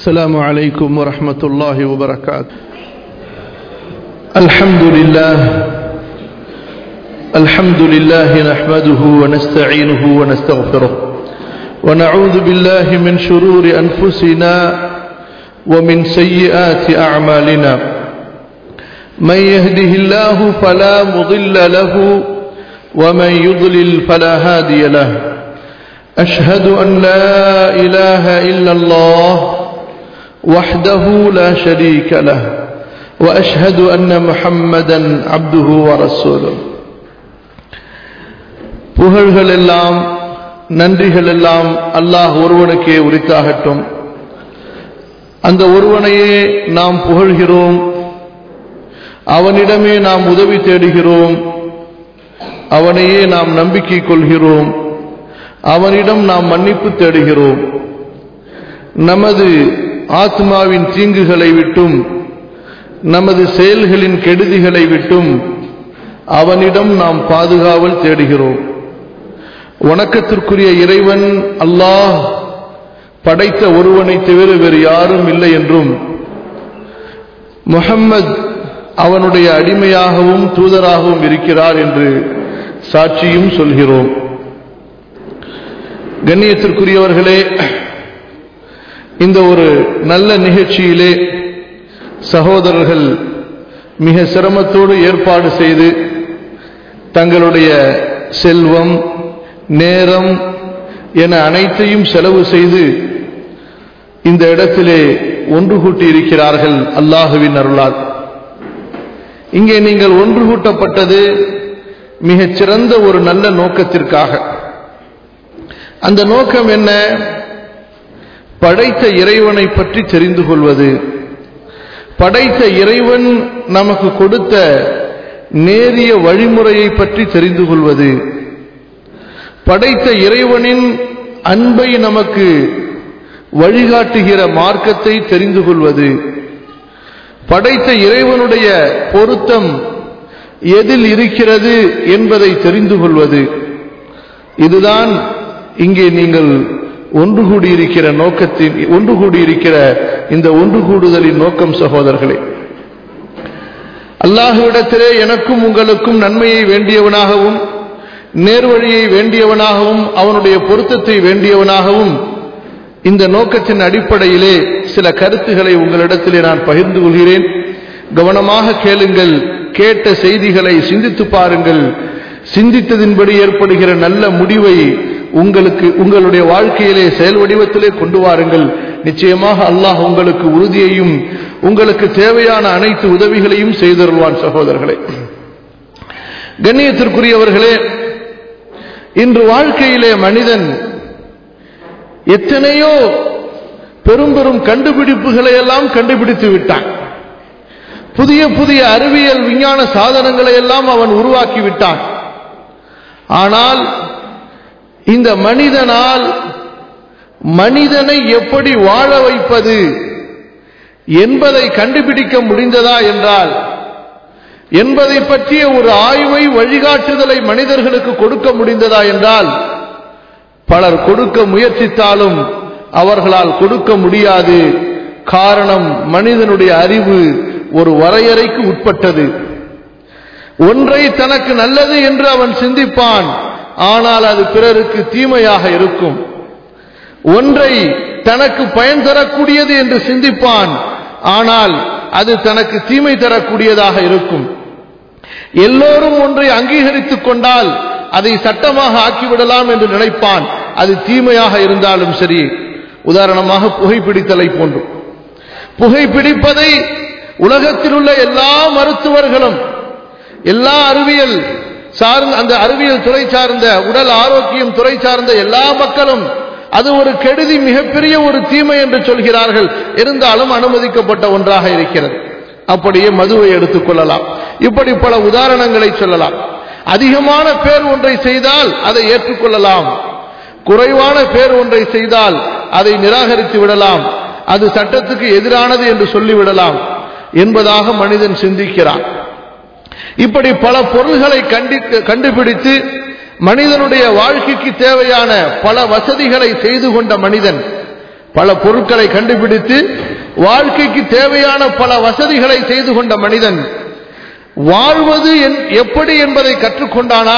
السلام عليكم ورحمة الله وبركاته الحمد لله الحمد لله نحمده ونستعينه ونستغفره ونعوذ بالله من شرور أنفسنا ومن سيئات أعمالنا من يهده الله فلا مضل له ومن يضلل فلا هادي له أشهد أن لا إله إلا الله وحده لا شريك له وأشهد أن محمدا عبده ورسوله புகழ்கள் எல்லாம் நன்றிகள் எல்லாம் அல்லாஹ் ஒருவனுக்கே உரித்தாகட்டும் அந்த ஒருவனையே நாம் புகழ்கிறோம் அவனிடமே நாம் உதவி தேடுகிறோம் அவனையே நாம் நம்பிக்கை கொள்கிறோம் அவனிடம் நாம் மன்னிப்பு தேடுகிறோம் நமது ஆத்மாவின் தீங்குகளை விட்டும் நமது செயல்களின் கெடுதிகளை விட்டும் அவனிடம் நாம் பாதுகாவல் தேடுகிறோம் வணக்கத்திற்குரிய இறைவன் அல்லாஹ் படைத்த ஒருவனை தவிர வேறு யாரும் இல்லை என்றும் முகம்மது அவனுடைய அடிமையாகவும் தூதராகவும் இருக்கிறார் என்று சாட்சியும் சொல்கிறோம் கண்ணியத்திற்குரியவர்களே இந்த ஒரு நல்ல நிகழ்ச்சியிலே சகோதரர்கள் மிக சிரமத்தோடு ஏற்பாடு செய்து தங்களுடைய செல்வம் நேரம் என அனைத்தையும் செலவு செய்து இந்த இடத்திலே ஒன்று கூட்டி இருக்கிறார்கள் அல்லாஹுவின் அருளால் இங்கே நீங்கள் ஒன்று கூட்டப்பட்டது மிகச் சிறந்த ஒரு நல்ல நோக்கத்திற்காக அந்த நோக்கம் என்ன படைத்த இறைவனை பற்றி தெரிந்து கொள்வது படைத்த இறைவன் நமக்கு கொடுத்த நேரிய வழிமுறையை பற்றி தெரிந்து கொள்வது படைத்த இறைவனின் அன்பை நமக்கு வழிகாட்டுகிற மார்க்கத்தை தெரிந்து கொள்வது படைத்த இறைவனுடைய பொருத்தம் எதில் இருக்கிறது என்பதை தெரிந்து கொள்வது இதுதான் இங்கே நீங்கள் ஒன்று கூடியிருக்கிற நோக்கத்தின் ஒன்று கூடியிருக்கிற இந்த ஒன்று கூடுதலின் நோக்கம் சகோதரர்களே அல்லாஹுவிடத்திலே எனக்கும் உங்களுக்கும் நன்மையை வேண்டியவனாகவும் நேர்வழியை வேண்டியவனாகவும் அவனுடைய பொருத்தத்தை வேண்டியவனாகவும் இந்த நோக்கத்தின் அடிப்படையிலே சில கருத்துக்களை உங்களிடத்திலே நான் பகிர்ந்து கொள்கிறேன் கவனமாக கேளுங்கள் கேட்ட செய்திகளை சிந்தித்து பாருங்கள் சிந்தித்ததின்படி ஏற்படுகிற நல்ல முடிவை உங்களுக்கு உங்களுடைய வாழ்க்கையிலே செயல் வடிவத்திலே கொண்டு வாருங்கள் நிச்சயமாக அல்லாஹ் உங்களுக்கு உறுதியையும் உங்களுக்கு தேவையான அனைத்து உதவிகளையும் செய்தருள்வான் சகோதரர்களே கண்ணியத்திற்குரியவர்களே இன்று வாழ்க்கையிலே மனிதன் எத்தனையோ பெரும் பெரும் கண்டுபிடிப்புகளை எல்லாம் கண்டுபிடித்து விட்டான் புதிய புதிய அறிவியல் விஞ்ஞான சாதனங்களை எல்லாம் அவன் உருவாக்கி விட்டான் ஆனால் இந்த மனிதனால் மனிதனை எப்படி வாழ வைப்பது என்பதை கண்டுபிடிக்க முடிந்ததா என்றால் என்பதை பற்றிய ஒரு ஆய்வை வழிகாட்டுதலை மனிதர்களுக்கு கொடுக்க முடிந்ததா என்றால் பலர் கொடுக்க முயற்சித்தாலும் அவர்களால் கொடுக்க முடியாது காரணம் மனிதனுடைய அறிவு ஒரு வரையறைக்கு உட்பட்டது ஒன்றை தனக்கு நல்லது என்று அவன் சிந்திப்பான் ஆனால் அது பிறருக்கு தீமையாக இருக்கும் ஒன்றை தனக்கு பயன் தரக்கூடியது என்று சிந்திப்பான் ஆனால் அது தனக்கு தீமை தரக்கூடியதாக இருக்கும் எல்லோரும் ஒன்றை அங்கீகரித்துக் கொண்டால் அதை சட்டமாக ஆக்கிவிடலாம் என்று நினைப்பான் அது தீமையாக இருந்தாலும் சரி உதாரணமாக புகைப்பிடித்தலை போன்று புகைப்பிடிப்பதை உலகத்தில் உள்ள எல்லா மருத்துவர்களும் எல்லா அறிவியல் சார்ந்த அந்த அறிவியல் துறை சார்ந்த உடல் ஆரோக்கியம் துறை சார்ந்த எல்லா மக்களும் அது ஒரு கெடுதி மிகப்பெரிய ஒரு தீமை என்று சொல்கிறார்கள் இருந்தாலும் அனுமதிக்கப்பட்ட ஒன்றாக இருக்கிறது அப்படியே மதுவை எடுத்துக் கொள்ளலாம் இப்படி பல உதாரணங்களை சொல்லலாம் அதிகமான பேர் ஒன்றை செய்தால் அதை ஏற்றுக்கொள்ளலாம் குறைவான பேர் ஒன்றை செய்தால் அதை நிராகரித்து விடலாம் அது சட்டத்துக்கு எதிரானது என்று சொல்லிவிடலாம் என்பதாக மனிதன் சிந்திக்கிறான் இப்படி பல பொருள்களை கண்டித்து கண்டுபிடித்து மனிதனுடைய வாழ்க்கைக்கு தேவையான பல வசதிகளை செய்து கொண்ட மனிதன் பல பொருட்களை கண்டுபிடித்து வாழ்க்கைக்கு தேவையான பல வசதிகளை செய்து கொண்ட மனிதன் வாழ்வது என்- எப்படி என்பதை கற்றுக்கொண்டானா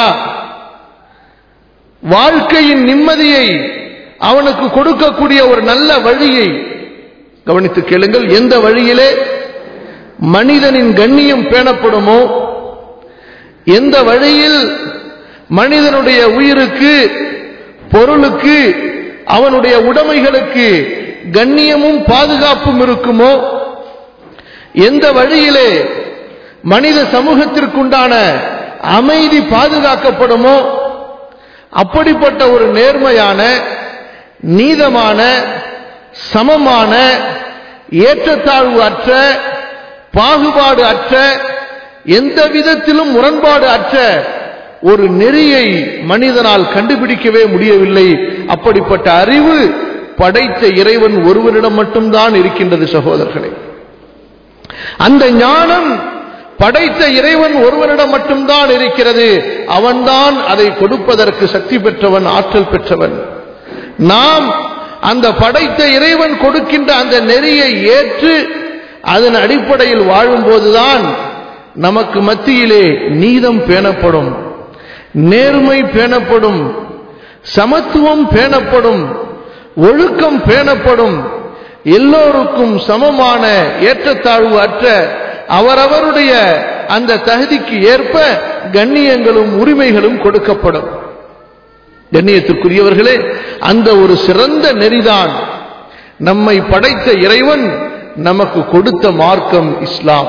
வாழ்க்கையின் நிம்மதியை அவனுக்கு கொடுக்கக்கூடிய ஒரு நல்ல வழியை கவனித்து கேளுங்கள் எந்த வழியிலே மனிதனின் கண்ணியம் பேணப்படுமோ எந்த வழியில் மனிதனுடைய உயிருக்கு பொருளுக்கு அவனுடைய உடைமைகளுக்கு கண்ணியமும் பாதுகாப்பும் இருக்குமோ எந்த வழியிலே மனித சமூகத்திற்குண்டான அமைதி பாதுகாக்கப்படுமோ அப்படிப்பட்ட ஒரு நேர்மையான நீதமான சமமான ஏற்றத்தாழ்வு அற்ற பாகுபாடு அற்ற எந்த விதத்திலும் முரண்பாடு அற்ற ஒரு நெறியை மனிதனால் கண்டுபிடிக்கவே முடியவில்லை அப்படிப்பட்ட அறிவு படைத்த இறைவன் ஒருவனிடம் மட்டும்தான் இருக்கின்றது சகோதரர்களே அந்த ஞானம் படைத்த இறைவன் ஒருவனிடம் மட்டும்தான் இருக்கிறது அவன்தான் அதை கொடுப்பதற்கு சக்தி பெற்றவன் ஆற்றல் பெற்றவன் நாம் அந்த படைத்த இறைவன் கொடுக்கின்ற அந்த நெறியை ஏற்று அதன் அடிப்படையில் வாழும்போதுதான் நமக்கு மத்தியிலே நீதம் பேணப்படும் நேர்மை பேணப்படும் சமத்துவம் பேணப்படும் ஒழுக்கம் பேணப்படும் எல்லோருக்கும் சமமான ஏற்றத்தாழ்வு அற்ற அவரவருடைய அந்த தகுதிக்கு ஏற்ப கண்ணியங்களும் உரிமைகளும் கொடுக்கப்படும் கண்ணியத்துக்குரியவர்களே அந்த ஒரு சிறந்த நெறிதான் நம்மை படைத்த இறைவன் நமக்கு கொடுத்த மார்க்கம் இஸ்லாம்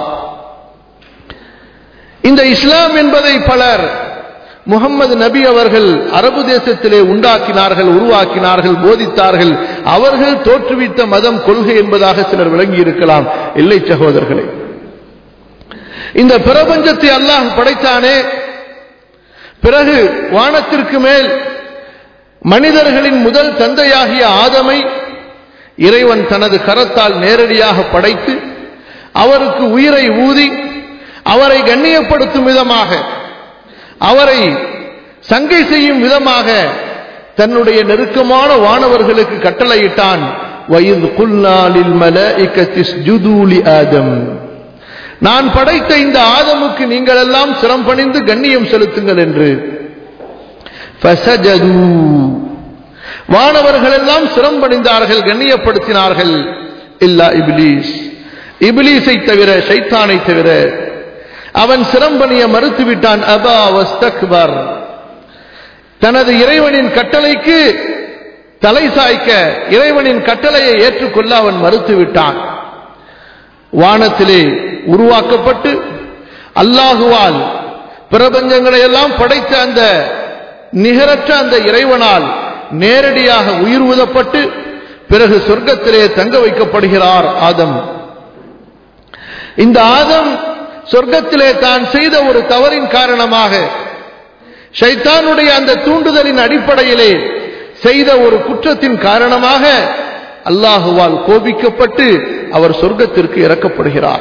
இந்த இஸ்லாம் என்பதை பலர் முகம்மது நபி அவர்கள் அரபு தேசத்திலே உண்டாக்கினார்கள் உருவாக்கினார்கள் போதித்தார்கள் அவர்கள் தோற்றுவித்த மதம் கொள்கை என்பதாக சிலர் விளங்கி இருக்கலாம் இல்லை சகோதரர்களே இந்த பிரபஞ்சத்தை அல்லாஹ் படைத்தானே பிறகு வானத்திற்கு மேல் மனிதர்களின் முதல் தந்தையாகிய ஆதமை இறைவன் தனது கரத்தால் நேரடியாக படைத்து அவருக்கு உயிரை ஊதி அவரை கண்ணியப்படுத்தும் விதமாக அவரை சங்கை செய்யும் விதமாக தன்னுடைய நெருக்கமான வானவர்களுக்கு கட்டளையிட்டான் வயது குல்நாளில் மல இக்கத்திஸ்ஜுதூலி ஆதம் நான் படைத்த இந்த ஆதமுக்கு நீங்கள் எல்லாம் சிரம் பணிந்து கண்ணியம் செலுத்துங்கள் என்று ஃபசஜது வானவர்கள் எல்லாம் சிரம் பணிந்தார்கள் கண்ணியப்படுத்தினார்கள் இல்லா இபிலீஸ் இபிலீஸை தவிர ஷைத்தானை தவிர அவன் சிரம்பணிய மறுத்துவிட்டான் அபா வஸ்தக்பர் தனது இறைவனின் கட்டளைக்கு தலை சாய்க்க இறைவனின் கட்டளையை ஏற்றுக்கொள்ள அவன் மறுத்துவிட்டான் வானத்திலே உருவாக்கப்பட்டு அல்லாஹுவால் பிரபஞ்சங்களை எல்லாம் படைத்த அந்த நிகரற்ற அந்த இறைவனால் நேரடியாக உயிர் ஊதப்பட்டு பிறகு சொர்க்கத்திலே தங்க வைக்கப்படுகிறார் ஆதம் இந்த ஆதம் சொர்க்கத்திலே தான் செய்த ஒரு தவறின் காரணமாக ஷைத்தானுடைய அந்த தூண்டுதலின் அடிப்படையிலே செய்த ஒரு குற்றத்தின் காரணமாக அல்லாஹுவால் கோபிக்கப்பட்டு அவர் சொர்க்கத்திற்கு இறக்கப்படுகிறார்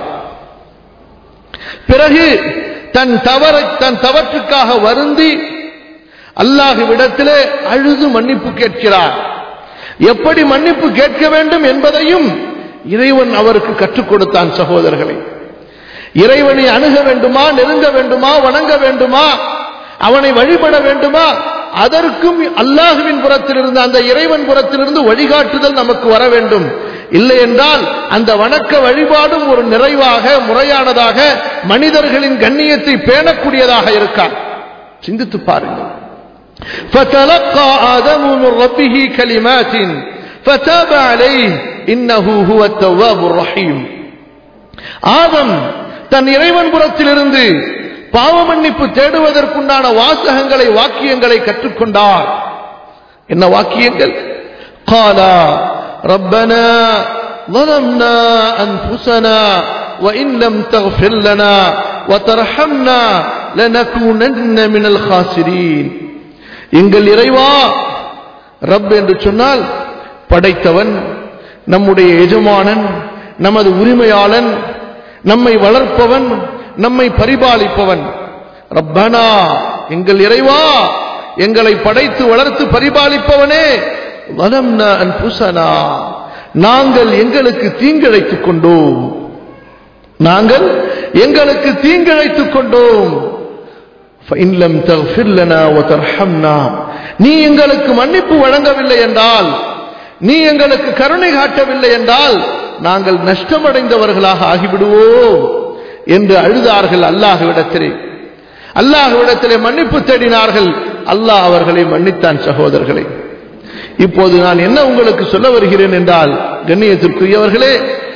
பிறகு தன் தவற தன் தவற்றுக்காக வருந்தி அல்லாஹுவிடத்திலே அழுது மன்னிப்பு கேட்கிறார் எப்படி மன்னிப்பு கேட்க வேண்டும் என்பதையும் இறைவன் அவருக்கு கற்றுக் கொடுத்தான் சகோதரர்களை இறைவனை அணுக வேண்டுமா நெருங்க வேண்டுமா வணங்க வேண்டுமா அவனை வழிபட வேண்டுமா அதற்கும் அல்லாஹுவின் புறத்திலிருந்து அந்த இறைவன் புறத்திலிருந்து வழிகாட்டுதல் நமக்கு வர வேண்டும் இல்லை என்றால் அந்த வணக்க வழிபாடும் ஒரு நிறைவாக முறையானதாக மனிதர்களின் கண்ணியத்தை பேணக்கூடியதாக இருக்கார் சிந்தித்து பாருங்கள் فتلقى آدم من ربه كلمات فتاب عليه إنه هو التواب الرحيم ஆதம் தன் இறைவன் புறத்திலிருந்து பாவ மன்னிப்பு தேடுவதற்குண்டான வாசகங்களை வாக்கியங்களை கற்றுக்கொண்டார் என்ன வாக்கியங்கள் قالا ربنا ظلمنا أنفسنا وإن لم تغفر لنا وترحمنا لنكونن من الخاسرين எங்கள் இறைவா ரப் என்று சொன்னால் படைத்தவன் நம்முடைய எஜமானன் நமது உரிமையாளன் நம்மை வளர்ப்பவன் நம்மை பரிபாலிப்பவன் ரப்பனா எங்கள் இறைவா எங்களை படைத்து வளர்த்து பரிபாலிப்பவனே வலம்னா அன்புசனா நாங்கள் எங்களுக்கு தீங்கிழைத்துக் கொண்டோம் நாங்கள் எங்களுக்கு தீங்கிழைத்துக் கொண்டோம் فَإِن لَّمْ تَغْفِرْ لَنَا وَتَرْحَمْنَا நீ எங்களுக்கு மன்னிப்பு வழங்கவில்லை என்றால் நீ எங்களுக்கு கருணை காட்டவில்லை என்றால் நாங்கள் நஷ்டமடைந்தவர்களாக ஆகிவிடுவோம் என்று அழுதார்கள் அல்லாஹ்விடத்திலே அல்லாஹ்விடத்திலே மன்னிப்பு தேடினார்கள் அல்லாஹ் அவர்களை மன்னித்தான் சகோதரர்களே இப்போது நான் என்ன உங்களுக்கு சொல்ல வருகிறேன் என்றால் கண்ணியத்திற்குரியவர்களே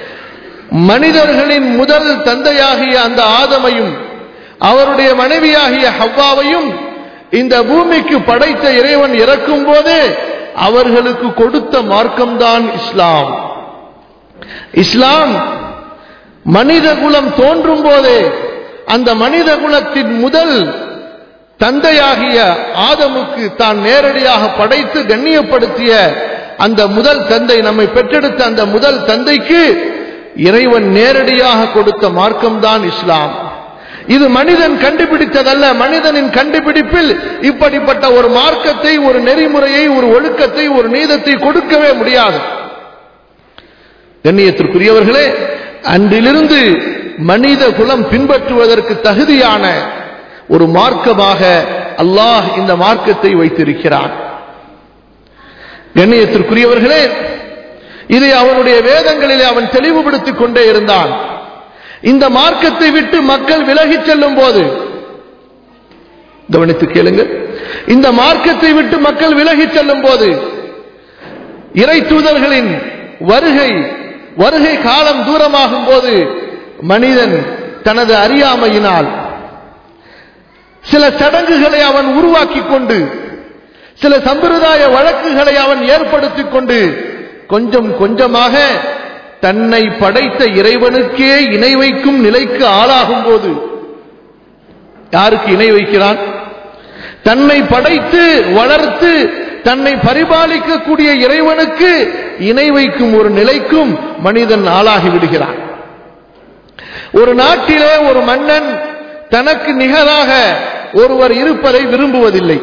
மனிதர்களின் முதல் தந்தையாகிய அந்த ஆதமையும் அவருடைய மனைவியாகிய ஹவ்வாவையும் இந்த பூமிக்கு படைத்த இறைவன் இறக்கும் போதே அவர்களுக்கு கொடுத்த மார்க்கம்தான் இஸ்லாம் இஸ்லாம் மனித குலம் தோன்றும் போதே அந்த மனித குலத்தின் முதல் தந்தையாகிய ஆதமுக்கு தான் நேரடியாக படைத்து கண்ணியப்படுத்திய அந்த முதல் தந்தை நம்மை பெற்றெடுத்த அந்த முதல் தந்தைக்கு இறைவன் நேரடியாக கொடுத்த மார்க்கம்தான் இஸ்லாம் இது மனிதன் கண்டுபிடித்ததல்ல மனிதனின் கண்டுபிடிப்பில் இப்படிப்பட்ட ஒரு மார்க்கத்தை ஒரு நெறிமுறையை ஒரு ஒழுக்கத்தை ஒரு நீதத்தை கொடுக்கவே முடியாது கண்ணியத்திற்குரியவர்களே அன்றிலிருந்து மனித குலம் பின்பற்றுவதற்கு தகுதியான ஒரு மார்க்கமாக அல்லாஹ் இந்த மார்க்கத்தை வைத்திருக்கிறான் கண்ணியத்திற்குரியவர்களே இதை அவனுடைய வேதங்களிலே அவன் தெளிவுபடுத்திக் கொண்டே இருந்தான் இந்த மார்க்கத்தை விட்டு மக்கள் விலகிச் செல்லும் போது கவனித்து கேளுங்க இந்த மார்க்கத்தை விட்டு மக்கள் விலகிச் செல்லும் போது இறை தூதர்களின் வருகை வருகை காலம் தூரமாகும் போது மனிதன் தனது அறியாமையினால் சில சடங்குகளை அவன் உருவாக்கிக் கொண்டு சில சம்பிரதாய வழக்குகளை அவன் ஏற்படுத்திக் கொண்டு கொஞ்சம் கொஞ்சமாக தன்னை படைத்த இறைவனுக்கே இணை வைக்கும் நிலைக்கு ஆளாகும் போது யாருக்கு இணை வைக்கிறான் தன்னை படைத்து வளர்த்து தன்னை பரிபாலிக்கக்கூடிய இறைவனுக்கு இணை வைக்கும் ஒரு நிலைக்கும் மனிதன் ஆளாகி விடுகிறான் ஒரு நாட்டிலே ஒரு மன்னன் தனக்கு நிகராக ஒருவர் இருப்பதை விரும்புவதில்லை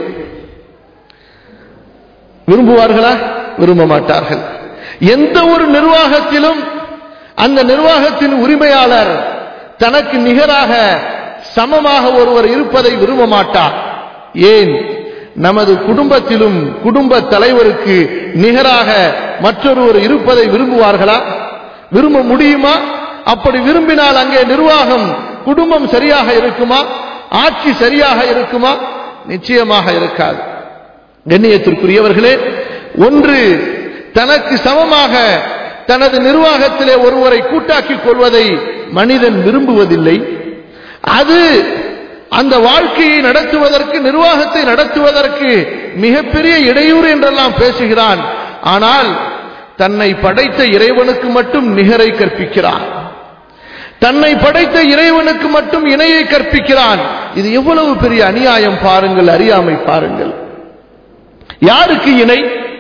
விரும்புவார்களா விரும்ப மாட்டார்கள் எந்த ஒரு நிர்வாகத்திலும் அந்த நிர்வாகத்தின் உரிமையாளர் தனக்கு நிகராக சமமாக ஒருவர் இருப்பதை விரும்ப மாட்டார் ஏன் நமது குடும்பத்திலும் குடும்ப தலைவருக்கு நிகராக மற்றொருவர் இருப்பதை விரும்புவார்களா விரும்ப முடியுமா அப்படி விரும்பினால் அங்கே நிர்வாகம் குடும்பம் சரியாக இருக்குமா ஆட்சி சரியாக இருக்குமா நிச்சயமாக இருக்காது கண்ணியத்திற்குரியவர்களே ஒன்று தனக்கு சமமாக தனது நிர்வாகத்திலே ஒருவரை கூட்டாக்கிக் கொள்வதை மனிதன் விரும்புவதில்லை அது அந்த வாழ்க்கையை நடத்துவதற்கு நிர்வாகத்தை நடத்துவதற்கு மிகப்பெரிய இடையூறு என்றெல்லாம் பேசுகிறான் ஆனால் தன்னை படைத்த இறைவனுக்கு மட்டும் நிகரை கற்பிக்கிறான் தன்னை படைத்த இறைவனுக்கு மட்டும் இணையை கற்பிக்கிறான் இது எவ்வளவு பெரிய அநியாயம் பாருங்கள் அறியாமை பாருங்கள் யாருக்கு இணை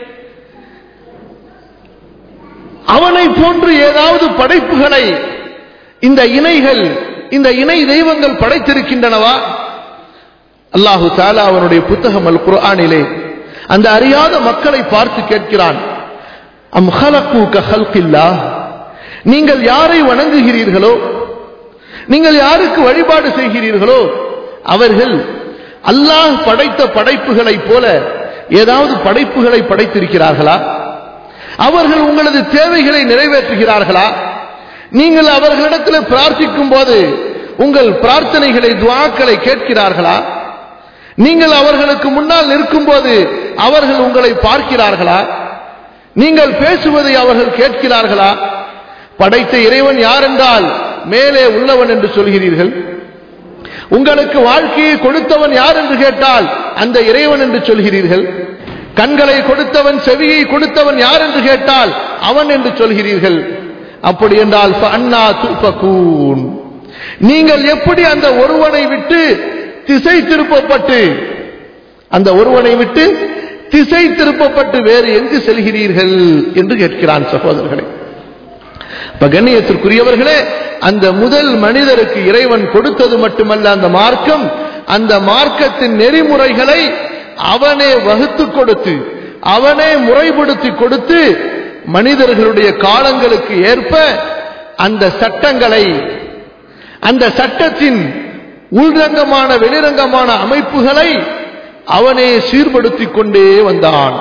அவனை போன்று ஏதாவது படைப்புகளை இந்த இணைகள் இந்த இணை தெய்வங்கள் படைத்திருக்கின்றனவா அல்லாஹு தாலா அவனுடைய புத்தகம் அல் குர்ஆனிலே அந்த அறியாத மக்களை பார்த்து கேட்கிறான் அம் ஹலக்கூக ஹல்கில்லா நீங்கள் யாரை வணங்குகிறீர்களோ நீங்கள் யாருக்கு வழிபாடு செய்கிறீர்களோ அவர்கள் அல்லாஹ் படைத்த படைப்புகளைப் போல ஏதாவது படைப்புகளை படைத்திருக்கிறார்களா அவர்கள் உங்களது தேவைகளை நிறைவேற்றுகிறார்களா நீங்கள் அவர்களிடத்தில் பிரார்த்திக்கும் போது உங்கள் பிரார்த்தனைகளை துவாக்களை கேட்கிறார்களா நீங்கள் அவர்களுக்கு முன்னால் நிற்கும் போது அவர்கள் உங்களை பார்க்கிறார்களா நீங்கள் பேசுவதை அவர்கள் கேட்கிறார்களா படைத்த இறைவன் யார் என்றால் மேலே உள்ளவன் என்று சொல்கிறீர்கள் உங்களுக்கு வாழ்க்கையை கொடுத்தவன் யார் என்று கேட்டால் அந்த இறைவன் என்று சொல்கிறீர்கள் கண்களை கொடுத்தவன் செவியை கொடுத்தவன் யார் என்று கேட்டால் அவன் என்று சொல்கிறீர்கள் அப்படி என்றால் அண்ணா துஃபகூன் நீங்கள் எப்படி அந்த ஒருவனை விட்டு திசை திருப்பப்பட்டு அந்த ஒருவனை விட்டு திசை திருப்பப்பட்டு வேறு எங்கு செல்கிறீர்கள் என்று கேட்கிறான் சகோதரர்களே இப்ப கண்ணியத்திற்குரியவர்களே அந்த முதல் மனிதருக்கு இறைவன் கொடுத்தது மட்டுமல்ல அந்த மார்க்கம் அந்த மார்க்கத்தின் நெறிமுறைகளை அவனே வகுத்து கொடுத்து அவனே முறைப்படுத்தி கொடுத்து மனிதர்களுடைய காலங்களுக்கு ஏற்ப அந்த சட்டங்களை அந்த சட்டத்தின் உள்ரங்கமான வெளிரங்கமான அமைப்புகளை அவனே சீர்படுத்திக் கொண்டே வந்தான்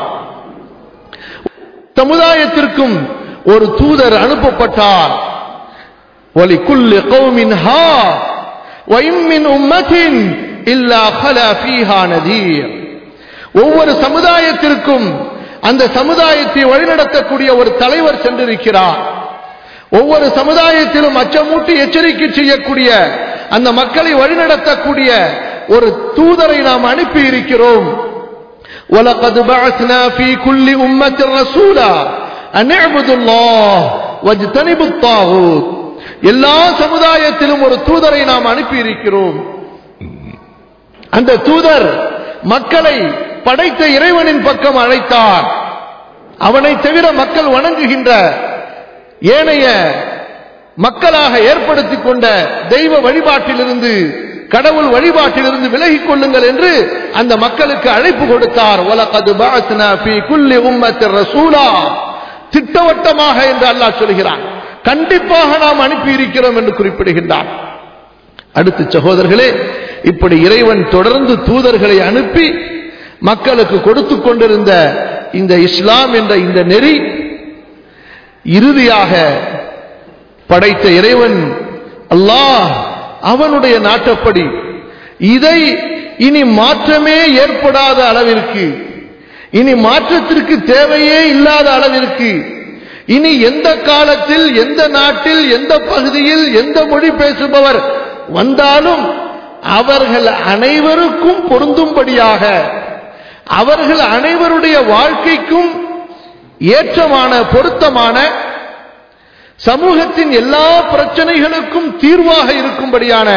சமுதாயத்திற்கும் ஒரு தூதர் அனுப்பப்பட்டார் وَلِكُلِّ قَوْمٍ هَا وَإِن مِّنْ أُمَّةٍ إِلَّا خَلَا فِيهَا نَذِيرٌ ஒவ்வொரு சமுதாயத்திற்கும் அந்த சமுதாயத்தை வழிநடத்தக்கூடிய ஒரு தலைவர் சென்றிருக்கிறார் ஒவ்வொரு சமுதாயத்திலும் அச்சமூட்டி எச்சரிக்கை செய்யக்கூடிய அந்த மக்களை வழிநடத்தக்கூடிய ஒரு தூதரை நாம் அனுப்பி இருக்கிறோம் وَلَقَدْ بَعَثْنَا فِي كُلِّ أُمَّةٍ رَسُولًا أَنِ اعْبُدُوا اللَّهَ وَاجْتَنِبُوا الطَّاغُوتَ எல்லா சமுதாயத்திலும் ஒரு தூதரை நாம் அனுப்பி இருக்கிறோம் அந்த தூதர் மக்களை படைத்த இறைவனின் பக்கம் அழைத்தார் அவனை தவிர மக்கள் வணங்குகின்ற ஏனைய மக்களாக ஏற்படுத்திக் கொண்ட தெய்வ வழிபாட்டிலிருந்து கடவுள் வழிபாட்டிலிருந்து விலகிக் கொள்ளுங்கள் என்று அந்த மக்களுக்கு அழைப்பு கொடுத்தார் வலகது பாஸ்னா ஃபீ குல்லி உம்மத்திர் ரசூலா திட்டவட்டமாக என்று அல்லாஹ் சொல்கிறான் கண்டிப்பாக நாம் அனுப்பி இருக்கிறோம் என்று குறிப்பிடுகின்றான் அடுத்து சகோதரர்களே இப்படி இறைவன் தொடர்ந்து தூதர்களை அனுப்பி மக்களுக்கு கொடுத்து கொண்டிருந்த இந்த இஸ்லாம் என்ற இந்த நெறி இறுதியாக படைத்த இறைவன் அல்லாஹ் அவனுடைய நாட்டப்படி இதை இனி மாற்றமே ஏற்படாத அளவிற்கு இனி மாற்றத்திற்கு தேவையே இல்லாத அளவிற்கு இனி எந்த காலத்தில் எந்த நாட்டில் எந்த பகுதியில் எந்த மொழி பேசுபவர் வந்தாலும் அவர்கள் அனைவருக்கும் பொருந்தும்படியாக அவர்கள் அனைவருடைய வாழ்க்கைக்கும் ஏற்றமான பொருத்தமான சமூகத்தின் எல்லா பிரச்சனைகளுக்கும் தீர்வாக இருக்கும்படியான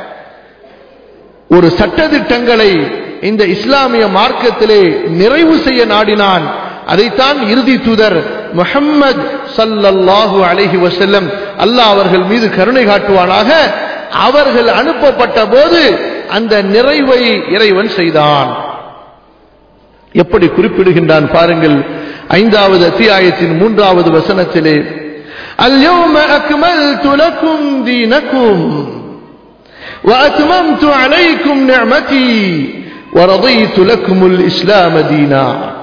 ஒரு சட்டதிட்டங்களை இந்த இஸ்லாமிய மார்க்கத்திலே நிறைவு செய்ய நாடினான் அதைத்தான் இறுதி தூதர் முஹம்மது சல்லல்லாஹு அலைஹி வஸல்லம் அல்லாஹ் அவர்கள் மீது கருணை காட்டுவானாக அவர்கள் அனுப்பப்பட்ட போது அந்த நிறைவை இறைவன் செய்தான் எப்படி குறிப்பிடுகின்றான் பாருங்கள் ஐந்தாவது அத்தியாயத்தின் மூன்றாவது வசனத்திலே اليوم أكملت لكم دينكم وأتممت عليكم نعمتي ورضيت لكم الإسلام دينا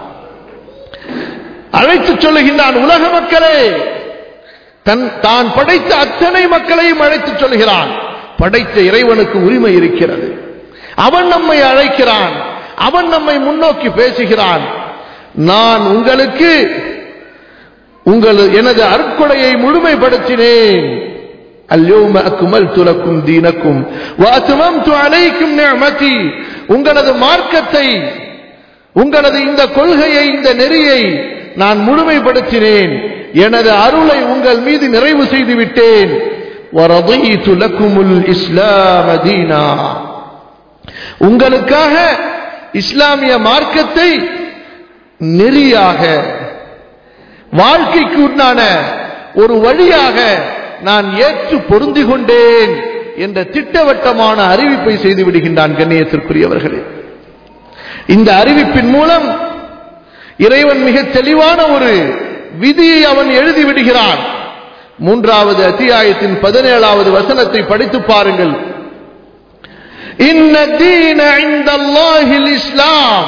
அழைத்து சொல்லுகின்றான் உலக மக்களே தன் தான் படைத்த அத்தனை மக்களையும் அழைத்து சொல்கிறான் படைத்த இறைவனுக்கு உரிமை இருக்கிறது அவன் நம்மை அழைக்கிறான் அவன் நம்மை முன்னோக்கி பேசுகிறான் நான் உங்களுக்கு உங்கள் எனது அற்கொடையை முழுமைப்படுத்தினேன் அல்யோம அக்குமல் துலக்கும் தீனக்கும் வாத்துமம் அலைக்கும் நியமதி உங்களது மார்க்கத்தை உங்களது இந்த கொள்கையை இந்த நெறியை நான் முழுமைப்படுத்தினேன் எனது அருளை உங்கள் மீது நிறைவு செய்து விட்டேன் وَرَضِيتُ لَكُمُ الْإِسْلَامَ دِينًا உங்களுக்காக இஸ்லாமிய மார்க்கத்தை நெறியாக வாழ்க்கைக்கு உண்டான ஒரு வழியாக நான் ஏற்று பொருந்தி கொண்டேன் என்ற திட்டவட்டமான அறிவிப்பை செய்து விடுகின்றான் கண்ணியத்திற்குரியவர்களே இந்த அறிவிப்பின் மூலம் இறைவன் மிக தெளிவான ஒரு விதியை அவன் எழுதி விடுகிறான் மூன்றாவது அத்தியாயத்தின் பதினேழாவது வசனத்தை படித்து பாருங்கள் இன்ன தீன இந்தல்லாஹில் இஸ்லாம்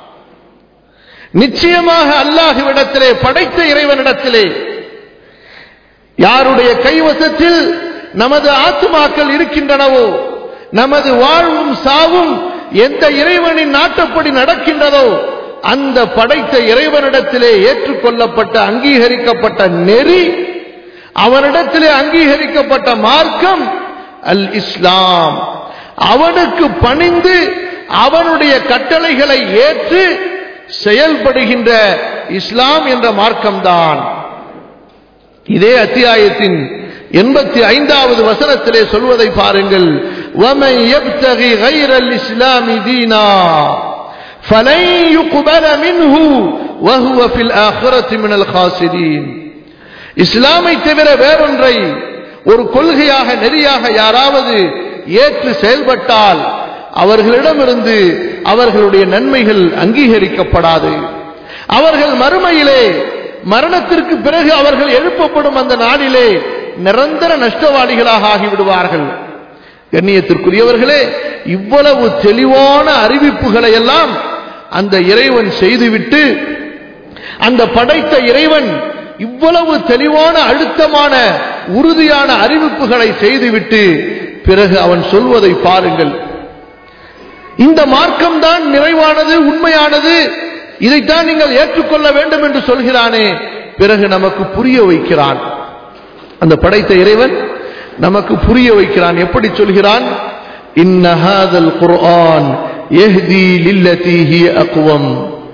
நிச்சயமாக அல்லாஹுவிடத்திலே படைத்த இறைவனிடத்திலே யாருடைய கைவசத்தில் நமது ஆத்துமாக்கள் இருக்கின்றனவோ நமது வாழ்வும் சாவும் எந்த இறைவனின் நாட்டப்படி நடக்கின்றதோ அந்த படைத்த இறைவனிடத்திலே ஏற்றுக்கொள்ளப்பட்ட அங்கீகரிக்கப்பட்ட நெறி அவனிடத்திலே அங்கீகரிக்கப்பட்ட மார்க்கம் அல் இஸ்லாம் அவனுக்கு பணிந்து அவனுடைய கட்டளைகளை ஏற்று செயல்படுகின்ற இஸ்லாம் என்ற மார்க்கம்தான் இதே அத்தியாயத்தின் எண்பத்தி ஐந்தாவது வசனத்திலே சொல்வதை பாருங்கள் وَمَنْ يَبْتَغِي غَيْرَ الْإِسْلَامِ دِينًا فَلَنْ يُقْبَلَ مِنْهُ وَهُوَ فِي الْآخِرَةِ مِنَ الْخَاسِرِينَ இஸ்லாமை தவிர வேறொன்றை ஒரு கொள்கையாக நெறியாக யாராவது ஏற்று செயல்பட்டால் அவர்களிடமிருந்து அவர்களுடைய நன்மைகள் அங்கீகரிக்கப்படாது அவர்கள் மறுமையிலே மரணத்திற்கு பிறகு அவர்கள் எழுப்பப்படும் அந்த நாளிலே நிரந்தர நஷ்டவாளிகளாக ஆகிவிடுவார்கள் கண்ணியத்திற்குரியவர்களே இவ்வளவு தெளிவான அறிவிப்புகளை எல்லாம் அந்த இறைவன் செய்துவிட்டு அந்த படைத்த இறைவன் இவ்வளவு தெளிவான அழுத்தமான உறுதியான அறிவிப்புகளை செய்துவிட்டு பிறகு அவன் சொல்வதை பாருங்கள் இந்த மார்க்கம்தான் நிறைவானது உண்மையானது இதைத்தான் நீங்கள் ஏற்றுக்கொள்ள வேண்டும் என்று சொல்கிறானே பிறகு நமக்கு புரிய வைக்கிறான் அந்த படைத்த இறைவன் நமக்கு புரிய வைக்கிறான் எப்படி சொல்கிறான் இன்னஹாதல் குர்ஆன் எஹ்தி லில்லதி ஹிய அக்வம்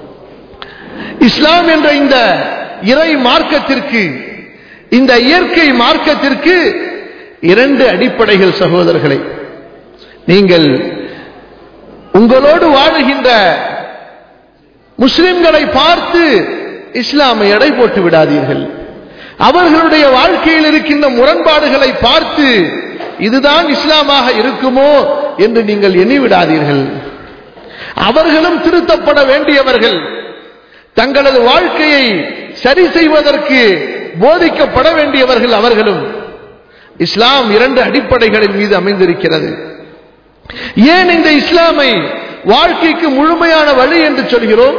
இஸ்லாம் என்ற இந்த இறை மார்க்கத்திற்கு இந்த இயற்கை மார்க்கத்திற்கு இரண்டு அடிப்படைகள் சகோதரர்களே நீங்கள் உங்களோடு வாழுகின்ற முஸ்லிம்களை பார்த்து இஸ்லாமை எடை போட்டு விடாதீர்கள் அவர்களுடைய வாழ்க்கையில் இருக்கின்ற முரண்பாடுகளை பார்த்து இதுதான் இஸ்லாமாக இருக்குமோ என்று நீங்கள் எண்ணிவிடாதீர்கள் அவர்களும் திருத்தப்பட வேண்டியவர்கள் தங்களது வாழ்க்கையை சரி செய்வதற்கு போதிக்கப்பட வேண்டியவர்கள் அவர்களும் இஸ்லாம் இரண்டு அடிப்படைகளின் மீது அமைந்திருக்கிறது ஏன் இந்த இஸ்லாமை வாழ்க்கைக்கு முழுமையான வழி என்று சொல்கிறோம்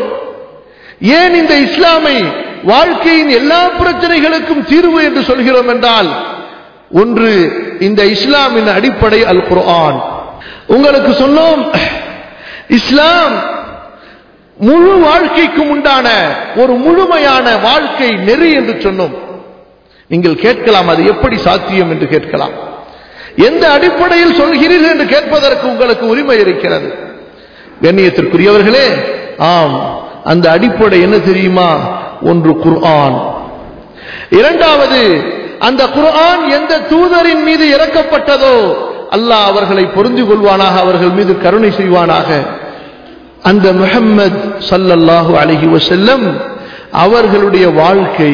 ஏன் இந்த இஸ்லாமை வாழ்க்கையின் எல்லா பிரச்சனைகளுக்கும் தீர்வு என்று சொல்கிறோம் என்றால் ஒன்று இந்த இஸ்லாமின் அடிப்படை அல் குர்ஆன் உங்களுக்கு சொன்னோம் இஸ்லாம் முழு வாழ்க்கைக்கும் உண்டான ஒரு முழுமையான வாழ்க்கை நெறி என்று சொன்னோம் நீங்கள் கேட்கலாம் அது எப்படி சாத்தியம் என்று கேட்கலாம் எந்த அடிப்படையில் சொல்கிறீர்கள் என்று கேட்பதற்கு உங்களுக்கு உரிமை இருக்கிறது கண்ணியத்திற்குரியவர்களே ஆம் அந்த அடிப்படை என்ன தெரியுமா ஒன்று குர்ஆன் இரண்டாவது அந்த குர்ஆன் எந்த தூதரின் மீது இறக்கப்பட்டதோ அல்லாஹ் அவர்களை பொருந்தி கொள்வானாக அவர்கள் மீது கருணை செய்வானாக அந்த முஹம்மது சல்லல்லாஹு அலஹி வசல்லம் அவர்களுடைய வாழ்க்கை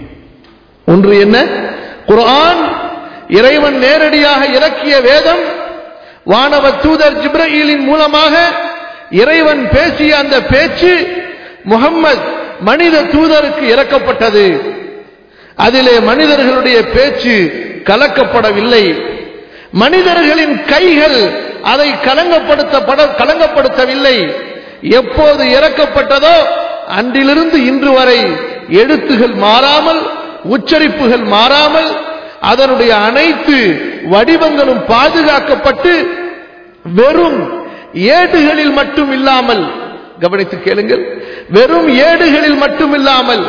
ஒன்று என்ன குர்ஆன் இறைவன் நேரடியாக இறக்கிய வேதம் வானவ தூதர் ஜிப்ரஹீலின் மூலமாக இறைவன் பேசிய அந்த பேச்சு முகம்மது மனித தூதருக்கு இறக்கப்பட்டது அதிலே மனிதர்களுடைய பேச்சு கலக்கப்படவில்லை மனிதர்களின் கைகள் அதை கலங்கப்படுத்தப்பட கலங்கப்படுத்தவில்லை எப்போது இறக்கப்பட்டதோ அன்றிலிருந்து இன்று வரை எழுத்துகள் மாறாமல் உச்சரிப்புகள் மாறாமல் அதனுடைய அனைத்து வடிவங்களும் பாதுகாக்கப்பட்டு வெறும் ஏடுகளில் மட்டும் இல்லாமல் கவனித்து கேளுங்கள் வெறும் ஏடுகளில் மட்டும் இல்லாமல்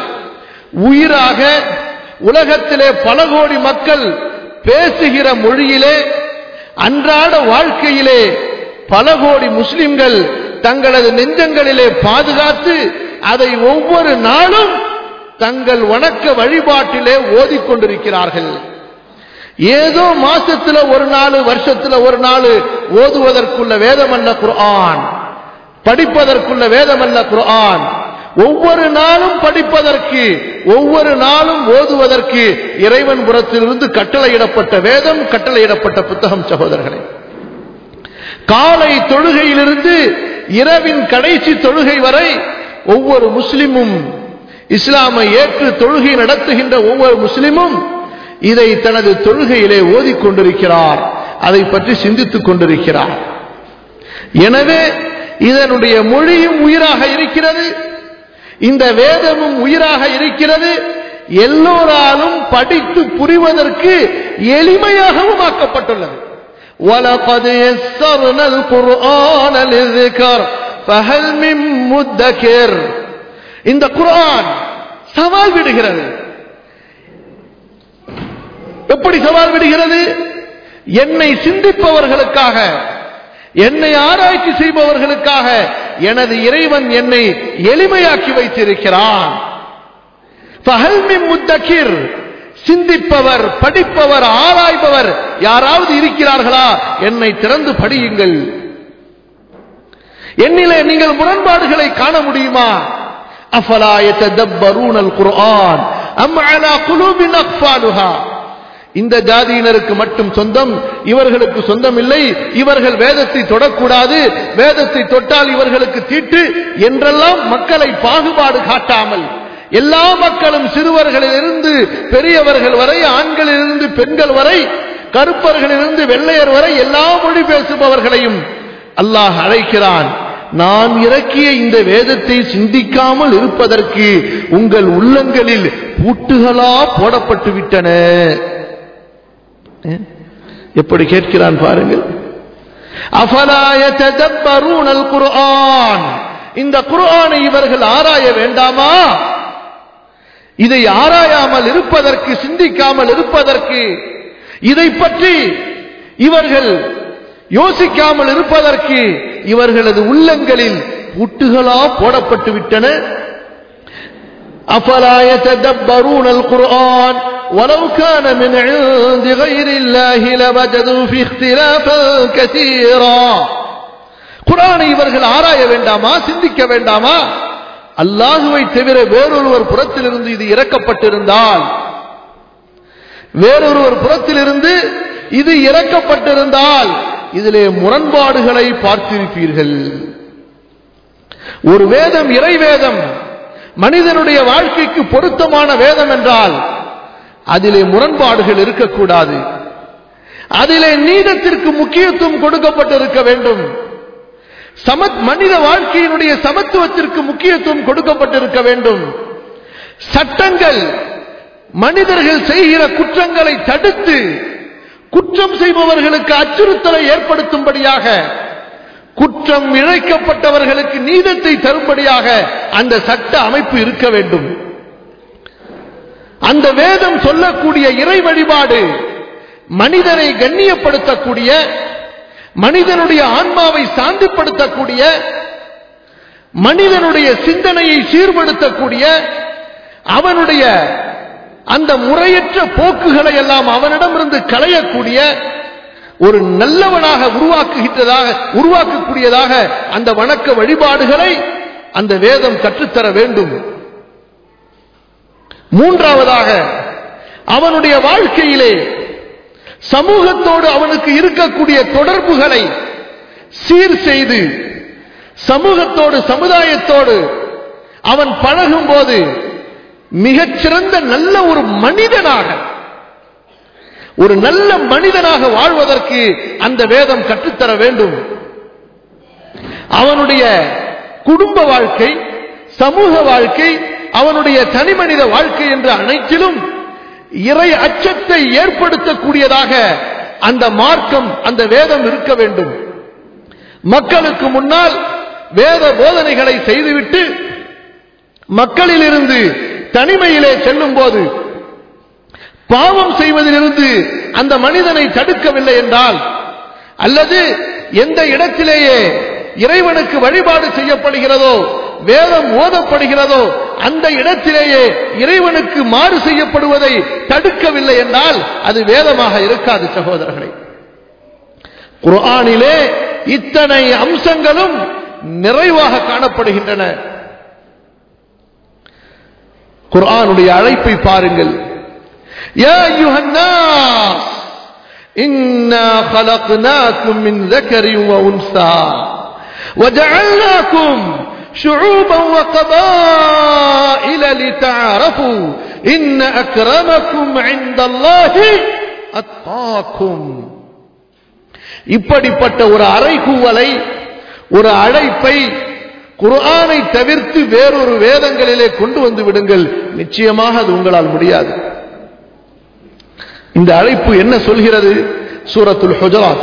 உயிராக உலகத்திலே பல கோடி மக்கள் பேசுகிற மொழியிலே அன்றாட வாழ்க்கையிலே பல கோடி முஸ்லிம்கள் தங்களது நெஞ்சங்களிலே பாதுகாத்து அதை ஒவ்வொரு நாளும் தங்கள் வணக்க வழிபாட்டிலே ஓதிக்கொண்டிருக்கிறார்கள் ஏதோ மாசத்துல ஒரு நாள் வருஷத்துல ஒரு நாள் ஓதுவதற்குள்ள வேதம் அல்ல குர்ஆன் படிப்பதற்குள்ள வேதம் அல்ல குர்ஆன் ஒவ்வொரு நாளும் படிப்பதற்கு ஒவ்வொரு நாளும் ஓதுவதற்கு இறைவன் புறத்திலிருந்து கட்டளையிடப்பட்ட வேதம் கட்டளையிடப்பட்ட புத்தகம் சகோதரர்களே காலை தொழுகையிலிருந்து இரவின் கடைசி தொழுகை வரை ஒவ்வொரு முஸ்லிமும் இஸ்லாமை ஏற்று தொழுகை நடத்துகின்ற ஒவ்வொரு முஸ்லிமும் இதை தனது தொழுகையிலே ஓதிக்கொண்டிருக்கிறார் அதை பற்றி சிந்தித்துக் கொண்டிருக்கிறார் எனவே இதனுடைய மொழியும் உயிராக இருக்கிறது இந்த வேதமும் உயிராக இருக்கிறது எல்லோராலும் படித்து புரிவதற்கு எளிமையாகவும் ஆக்கப்பட்டுள்ளது وَلَقَدْ يَسَّرْنَا الْقُرْآنَ لِلذِّكْرِ فَهَلْ مِن مُدَّكِرٍ இந்த குர்ஆன் சவால் விடுகிறது எப்படி சவால் விடுகிறது என்னை சிந்திப்பவர்களுக்காக என்னை ஆராய்ச்சி செய்பவர்களுக்காக எனது இறைவன் என்னை எளிமையாக்கி வைத்திருக்கிறான் முத்தகிர் சிந்திப்பவர் படிப்பவர் ஆராய்பவர் யாராவது இருக்கிறார்களா என்னை திறந்து படியுங்கள் என்னிலே நீங்கள் முரண்பாடுகளை காண முடியுமா அஃபலா யததப்பரூனல் குர்ஆன் அம் அலா குலூபின் அக்ஃபாலுஹா இந்த ஜாதியினருக்கு மட்டும் சொந்தம் இவர்களுக்கு சொந்தம் இல்லை இவர்கள் வேதத்தை தொடக்கூடாது வேதத்தை தொட்டால் இவர்களுக்கு தீட்டு என்றெல்லாம் மக்களை பாகுபாடு காட்டாமல் எல்லா மக்களும் சிறுவர்களிலிருந்து பெரியவர்கள் வரை ஆண்களிலிருந்து பெண்கள் வரை கருப்பர்களிலிருந்து வெள்ளையர் வரை எல்லா மொழி பேசுபவர்களையும் அல்லாஹ் அழைக்கிறான் நான் இறக்கிய இந்த வேதத்தை சிந்திக்காமல் இருப்பதற்கு உங்கள் உள்ளங்களில் பூட்டுகளா போடப்பட்டு விட்டன எப்படி கேட்கிறான் பாருங்கள் அஃபலாய ததப்பரூனல் குர்ஆன் இந்த குர்ஆனை இவர்கள் ஆராய வேண்டாமா இதை ஆராயாமல் இருப்பதற்கு சிந்திக்காமல் இருப்பதற்கு இதை பற்றி இவர்கள் யோசிக்காமல் இருப்பதற்கு இவர்களது உள்ளங்களில் புட்டுகளா போடப்பட்டு விட்டன أفلا يتدبرون القرآن ولو كان من عند غير الله لوجدوا في اختلافا كثيرا குரானை இவர்கள் ஆராய வேண்டாமா சிந்திக்க வேண்டாமா அல்லாஹுவை தவிர வேறொருவர் புறத்திலிருந்து இது இறக்கப்பட்டிருந்தால் வேறொருவர் புறத்திலிருந்து இது இறக்கப்பட்டிருந்தால் இதிலே முரண்பாடுகளை பார்த்திருப்பீர்கள் ஒரு வேதம் இறை வேதம் மனிதனுடைய வாழ்க்கைக்கு பொருத்தமான வேதம் என்றால் அதிலே முரண்பாடுகள் இருக்கக்கூடாது அதிலே நீதத்திற்கு முக்கியத்துவம் கொடுக்கப்பட்டிருக்க வேண்டும் சமத் மனித வாழ்க்கையினுடைய சமத்துவத்திற்கு முக்கியத்துவம் கொடுக்கப்பட்டிருக்க வேண்டும் சட்டங்கள் மனிதர்கள் செய்கிற குற்றங்களை தடுத்து குற்றம் செய்பவர்களுக்கு அச்சுறுத்தலை ஏற்படுத்தும்படியாக குற்றம் இழைக்கப்பட்டவர்களுக்கு நீதத்தை தரும்படியாக அந்த சட்ட அமைப்பு இருக்க வேண்டும் அந்த வேதம் சொல்லக்கூடிய இறை வழிபாடு மனிதனை கண்ணியப்படுத்தக்கூடிய மனிதனுடைய ஆன்மாவை சாந்திப்படுத்தக்கூடிய மனிதனுடைய சிந்தனையை சீர்படுத்தக்கூடிய அவனுடைய அந்த முறையற்ற போக்குகளை எல்லாம் அவனிடமிருந்து களையக்கூடிய ஒரு நல்லவனாக உருவாக்குகின்றதாக உருவாக்கக்கூடியதாக அந்த வணக்க வழிபாடுகளை அந்த வேதம் கற்றுத்தர வேண்டும் மூன்றாவதாக அவனுடைய வாழ்க்கையிலே சமூகத்தோடு அவனுக்கு இருக்கக்கூடிய தொடர்புகளை சீர் செய்து சமூகத்தோடு சமுதாயத்தோடு அவன் பழகும் போது மிகச்சிறந்த நல்ல ஒரு மனிதனாக ஒரு நல்ல மனிதனாக வாழ்வதற்கு அந்த வேதம் கற்றுத்தர வேண்டும் அவனுடைய குடும்ப வாழ்க்கை சமூக வாழ்க்கை அவனுடைய தனிமனித வாழ்க்கை என்ற அனைத்திலும் இறை அச்சத்தை ஏற்படுத்தக்கூடியதாக அந்த மார்க்கம் அந்த வேதம் இருக்க வேண்டும் மக்களுக்கு முன்னால் வேத போதனைகளை செய்துவிட்டு மக்களிலிருந்து தனிமையிலே செல்லும் போது பாவம் செய்வதிலிருந்து அந்த மனிதனை தடுக்கவில்லை என்றால் அல்லது எந்த இடத்திலேயே இறைவனுக்கு வழிபாடு செய்யப்படுகிறதோ வேதம் ஓதப்படுகிறதோ அந்த இடத்திலேயே இறைவனுக்கு மாறு செய்யப்படுவதை தடுக்கவில்லை என்றால் அது வேதமாக இருக்காது சகோதரர்களே குர்ஆனிலே இத்தனை அம்சங்களும் நிறைவாக காணப்படுகின்றன குர்ஆனுடைய அழைப்பை பாருங்கள் யா அய்யுஹன் நாஸ் இன்னா خلقناكم من ذكر وانثى وجعلناكم شعوبا وقبائل لتعارفوا إن أكرمكم عند الله أتقاكم இப்படிப்பட்ட ஒரு அறைகூவலை ஒரு அழைப்பை குர்ஆனை தவிர்த்து வேறொரு வேதங்களிலே கொண்டு வந்து விடுங்கள் நிச்சயமாக அது உங்களால் முடியாது இந்த அழைப்பு என்ன சொல்கிறது சூரத்துல் ஹுஜராத்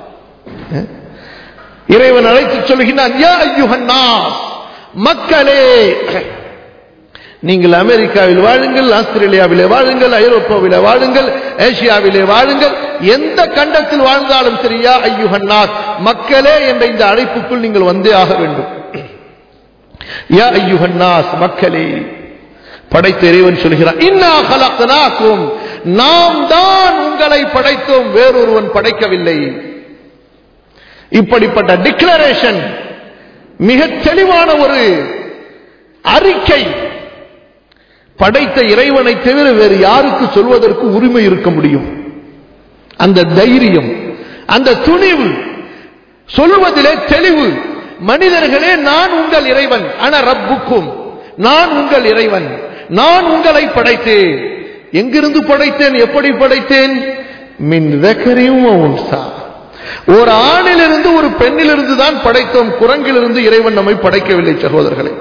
இறைவன் அழைத்து சொல்கின்றான் யா அய்யுஹன் நாஸ் மக்களே நீங்கள் அமெரிக்காவில் வாழுங்கள் ஆஸ்திரேலியாவிலே வாழுங்கள் ஐரோப்பாவிலே வாழுங்கள் ஏசியாவிலே வாழுங்கள் எந்த கண்டத்தில் வாழ்ந்தாலும் சரியா ஐயுஹன்னாஸ் மக்களே என்ற இந்த அழைப்புக்குள் நீங்கள் வந்தே ஆக வேண்டும் யா ஐயுஹன்னாஸ் மக்களே படைத்த இறைவன் சொல்கிறான் இன்னா கலக்கனாக்கும் நாம் தான் உங்களை படைத்தோம் வேறொருவன் படைக்கவில்லை இப்படிப்பட்ட டிக்ளரேஷன் மிக தெளிவான ஒரு அறிக்கை படைத்த இறைவனை தவிர வேறு யாருக்கு சொல்வதற்கு உரிமை இருக்க முடியும் அந்த தைரியம் அந்த துணிவு சொல்வதிலே தெளிவு மனிதர்களே நான் உங்கள் இறைவன் ஆனா ரப்புக்கும் நான் உங்கள் இறைவன் நான் உங்களை படைத்தேன் எங்கிருந்து படைத்தேன் எப்படி படைத்தேன் மின் வெக்கரியும் உன்சா ஒரு ஆணிலிருந்து ஒரு பெண்ணிலிருந்து தான் படைத்தோம் குரங்கிலிருந்து இறைவன் நம்மை படைக்கவில்லை சகோதரர்களே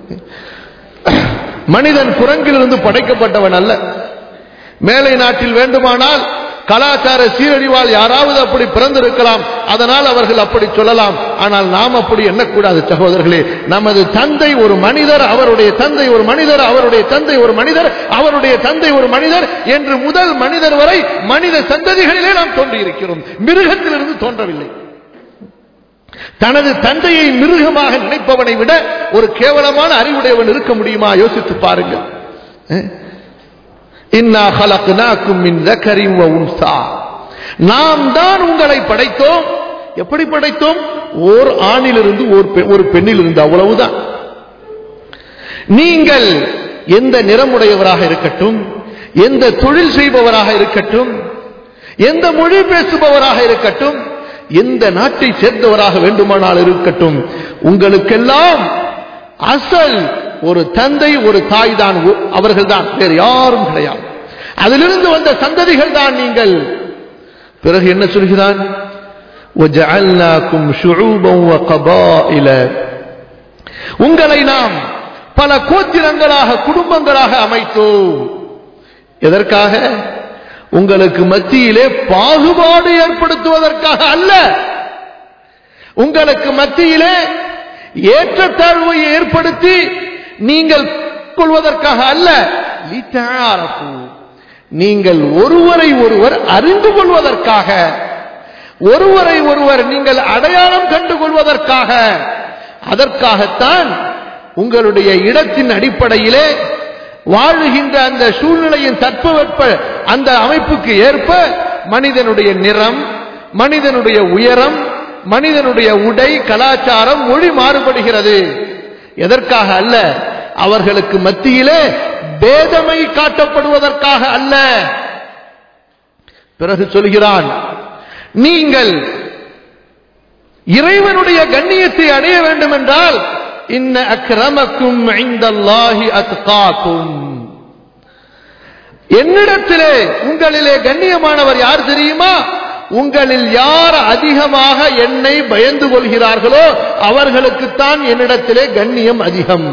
மனிதன் குரங்கிலிருந்து படைக்கப்பட்டவன் அல்ல மேலை நாட்டில் வேண்டுமானால் கலாச்சார சீரழிவால் யாராவது அப்படி பிறந்திருக்கலாம் அதனால் அவர்கள் அப்படி சொல்லலாம் ஆனால் நாம் அப்படி எண்ணக்கூடாது சகோதரர்களே நமது தந்தை ஒரு மனிதர் அவருடைய தந்தை ஒரு மனிதர் அவருடைய தந்தை ஒரு மனிதர் அவருடைய தந்தை ஒரு மனிதர் என்று முதல் மனிதர் வரை மனித சந்ததிகளிலே நாம் தோன்றியிருக்கிறோம் மிருகத்திலிருந்து தோன்றவில்லை தனது தந்தையை மிருகமாக நினைப்பவனை விட ஒரு கேவலமான அறிவுடையவன் இருக்க முடியுமா யோசித்து பாருங்கள் இன்னா ஹலக்னாக்கும் மின் தக்கரின் வ உன்சா நாம் தான் உங்களை படைத்தோம் எப்படி படைத்தோம் ஓர் ஆணிலிருந்து ஒரு பெ- ஒரு பெண்ணிலிருந்து அவ்வளவுதான் நீங்கள் எந்த நிறமுடையவராக இருக்கட்டும் எந்த தொழில் செய்பவராக இருக்கட்டும் எந்த மொழி பேசுபவராக இருக்கட்டும் எந்த நாட்டை சேர்ந்தவராக வேண்டுமானால் இருக்கட்டும் உங்களுக்கெல்லாம் அசல் ஒரு தந்தை ஒரு தாய் தான் அவர்கள் தான் வேறு யாரும் கிடையாது அதிலிருந்து வந்த சந்ததிகள் தான் நீங்கள் பிறகு என்ன சொல்கிறான் وَجَعَلْنَاكُمْ شُعُوبًا وَقَبَائِلَ உங்களை நாம் பல கோத்திரங்களாக குடும்பங்களாக அமைத்தோம் எதற்காக உங்களுக்கு மத்தியிலே பாகுபாடு ஏற்படுத்துவதற்காக அல்ல உங்களுக்கு மத்தியிலே ஏற்றத்தாழ்வை ஏற்படுத்தி நீங்கள் கொள்வதற்காக அல்ல லிதஆரஃபு. நீங்கள் ஒருவரை ஒருவர் அறிந்து கொள்வதற்காக ஒருவரை ஒருவர் நீங்கள் அடையாளம் கண்டு கொள்வதற்காக அதற்காகத்தான் உங்களுடைய இடத்தின் அடிப்படையிலே வாழுகின்ற அந்த சூழ்நிலையின் தட்பவெட்ப அந்த அமைப்புக்கு ஏற்ப மனிதனுடைய நிறம் மனிதனுடைய உயரம் மனிதனுடைய உடை கலாச்சாரம் மொழி மாறுபடுகிறது எதற்காக அல்ல அவர்களுக்கு மத்தியிலே பேதமை காட்டப்படுவதற்காக அல்ல பிறகு சொல்கிறான் நீங்கள் இறைவனுடைய கண்ணியத்தை அடைய வேண்டும் என்றால் இன்ன அக்ரமக்கும் ஐந்தல்லாஹி அத்காக்கும் என்னிடத்திலே உங்களிலே கண்ணியமானவர் யார் தெரியுமா உங்களில் யார் அதிகமாக என்னை பயந்து கொள்கிறார்களோ அவர்களுக்குத்தான் என்னிடத்திலே கண்ணியம் அதிகம்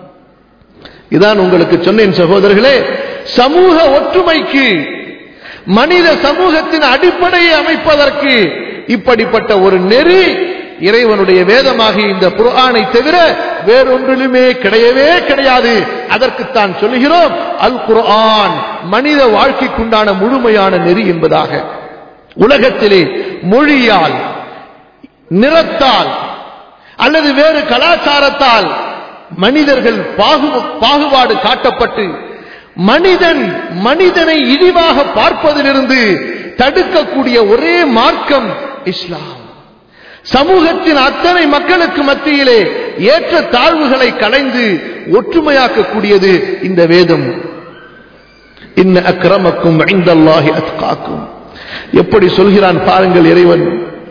இதான் உங்களுக்கு சொன்னேன் சகோதரர்களே சமூக ஒற்றுமைக்கு மனித சமூகத்தின் அடிப்படையை அமைப்பதற்கு இப்படிப்பட்ட ஒரு நெறி இறைவனுடைய வேதமாகி இந்த குர்ஆனை தவிர வேறொன்றிலுமே கிடையவே கிடையாது அதற்குத்தான் சொல்லுகிறோம் அல் குர்ஆன் மனித வாழ்க்கைக்குண்டான முழுமையான நெறி என்பதாக உலகத்திலே மொழியால் நிறத்தால் அல்லது வேறு கலாச்சாரத்தால் மனிதர்கள் பாகு பாகுபாடு காட்டப்பட்டு மனிதன் மனிதனை இழிவாக பார்ப்பதிலிருந்து தடுக்கக்கூடிய ஒரே மார்க்கம் இஸ்லாம் சமூகத்தின் அத்தனை மக்களுக்கு மத்தியிலே ஏற்ற தாழ்வுகளை களைந்து ஒற்றுமையாக்கக்கூடியது இந்த வேதம் இன்ன அக்கிரமக்கும் ஐந்தல்லாஹி அத்காக்கும் எப்படி சொல்கிறான் பாருங்கள் இறைவன்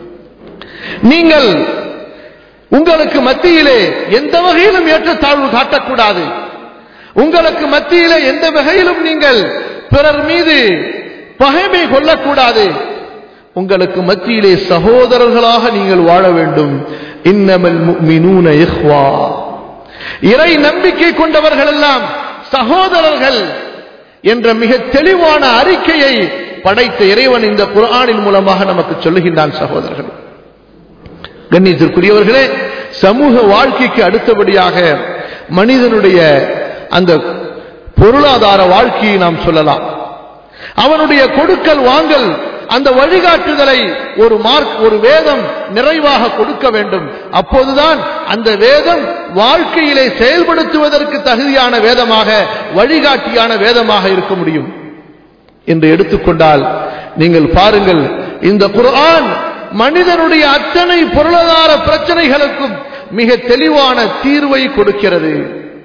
நீங்கள் உங்களுக்கு மத்தியிலே எந்த வகையிலும் ஏற்றத்தாழ்வு காட்டக்கூடாது உங்களுக்கு மத்தியிலே எந்த வகையிலும் நீங்கள் பிறர் மீது பகைமை கொள்ளக்கூடாது உங்களுக்கு மத்தியிலே சகோதரர்களாக நீங்கள் வாழ வேண்டும் இன்னமல் முஃமினூன இஹ்வா இறை நம்பிக்கை கொண்டவர்கள் எல்லாம் சகோதரர்கள் என்ற மிக தெளிவான அறிக்கையை படைத்த இறைவன் இந்த குர்ஆனின் மூலமாக நமக்கு சொல்லுகின்றான் சகோதரர்கள் கண்ணியத்திற்குரியவர்களே சமூக வாழ்க்கைக்கு அடுத்தபடியாக மனிதனுடைய அந்த பொருளாதார வாழ்க்கையை நாம் சொல்லலாம் அவனுடைய கொடுக்கல் வாங்கல் அந்த வழிகாட்டுதலை ஒரு மார்க் ஒரு வேதம் நிறைவாக கொடுக்க வேண்டும் அப்போதுதான் அந்த வேதம் வாழ்க்கையிலே செயல்படுத்துவதற்கு தகுதியான வேதமாக வழிகாட்டியான வேதமாக இருக்க முடியும் என்று எடுத்துக்கொண்டால் நீங்கள் பாருங்கள் இந்த குர்ஆன் மனிதனுடைய அத்தனை பொருளாதார பிரச்சனைகளுக்கும் மிக தெளிவான தீர்வை கொடுக்கிறது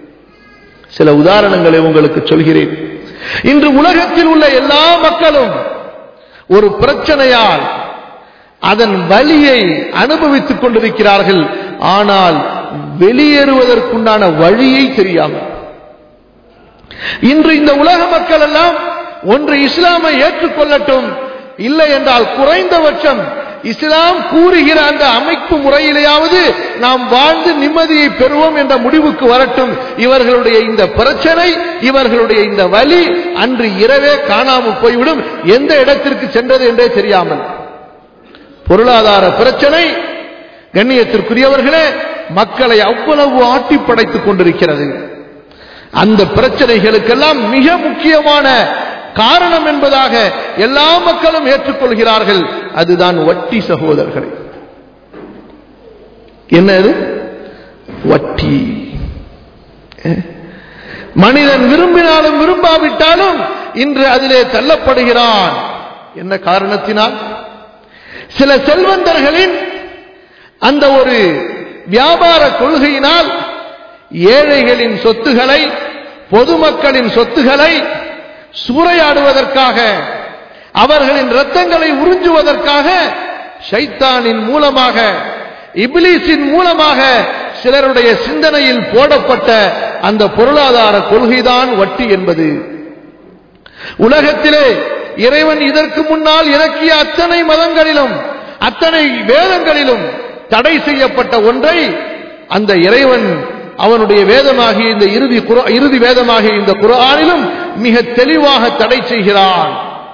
சில உதாரணங்களை உங்களுக்கு சொல்கிறேன் இன்று உலகத்தில் உள்ள எல்லா மக்களும் ஒரு பிரச்சனையால் அதன் வலியை அனுபவித்துக் கொண்டிருக்கிறார்கள் ஆனால் வெளியேறுவதற்குண்டான வழியை தெரியாமல் இன்று இந்த உலக மக்கள் எல்லாம் ஒன்று இஸ்லாமை ஏற்றுக்கொள்ளட்டும் இல்லை என்றால் குறைந்தபட்சம் இஸ்லாம் கூறுகிற அந்த அமைப்பு முறையிலேயாவது நாம் வாழ்ந்து நிம்மதியை பெறுவோம் என்ற முடிவுக்கு வரட்டும் இவர்களுடைய இந்த பிரச்சனை இவர்களுடைய இந்த வலி அன்று இரவே காணாமல் போய்விடும் எந்த இடத்திற்கு சென்றது என்றே தெரியாமல் பொருளாதார பிரச்சனை கண்ணியத்திற்குரியவர்களே மக்களை அவ்வளவு ஆட்டி படைத்துக் கொண்டிருக்கிறது அந்த பிரச்சனைகளுக்கெல்லாம் மிக முக்கியமான காரணம் என்பதாக எல்லா மக்களும் ஏற்றுக்கொள்கிறார்கள் அதுதான் வட்டி சகோதரர்களே என்னது வட்டி மனிதன் விரும்பினாலும் விரும்பாவிட்டாலும் இன்று அதிலே தள்ளப்படுகிறான் என்ன காரணத்தினால் சில செல்வந்தர்களின் அந்த ஒரு வியாபார கொள்கையினால் ஏழைகளின் சொத்துகளை பொதுமக்களின் சொத்துகளை சூறையாடுவதற்காக அவர்களின் ரத்தங்களை உறிஞ்சுவதற்காக ஷைத்தானின் மூலமாக இப்லீஸின் மூலமாக சிலருடைய சிந்தனையில் போடப்பட்ட அந்த பொருளாதார கொள்கைதான் வட்டி என்பது உலகத்திலே இறைவன் இதற்கு முன்னால் இறக்கிய அத்தனை மதங்களிலும் அத்தனை வேதங்களிலும் தடை செய்யப்பட்ட ஒன்றை அந்த இறைவன் அவனுடைய வேதமாகிய இந்த இறுதி இறுதி வேதமாகிய இந்த குரானிலும் மிக தெளிவாக தடை செய்கிறான்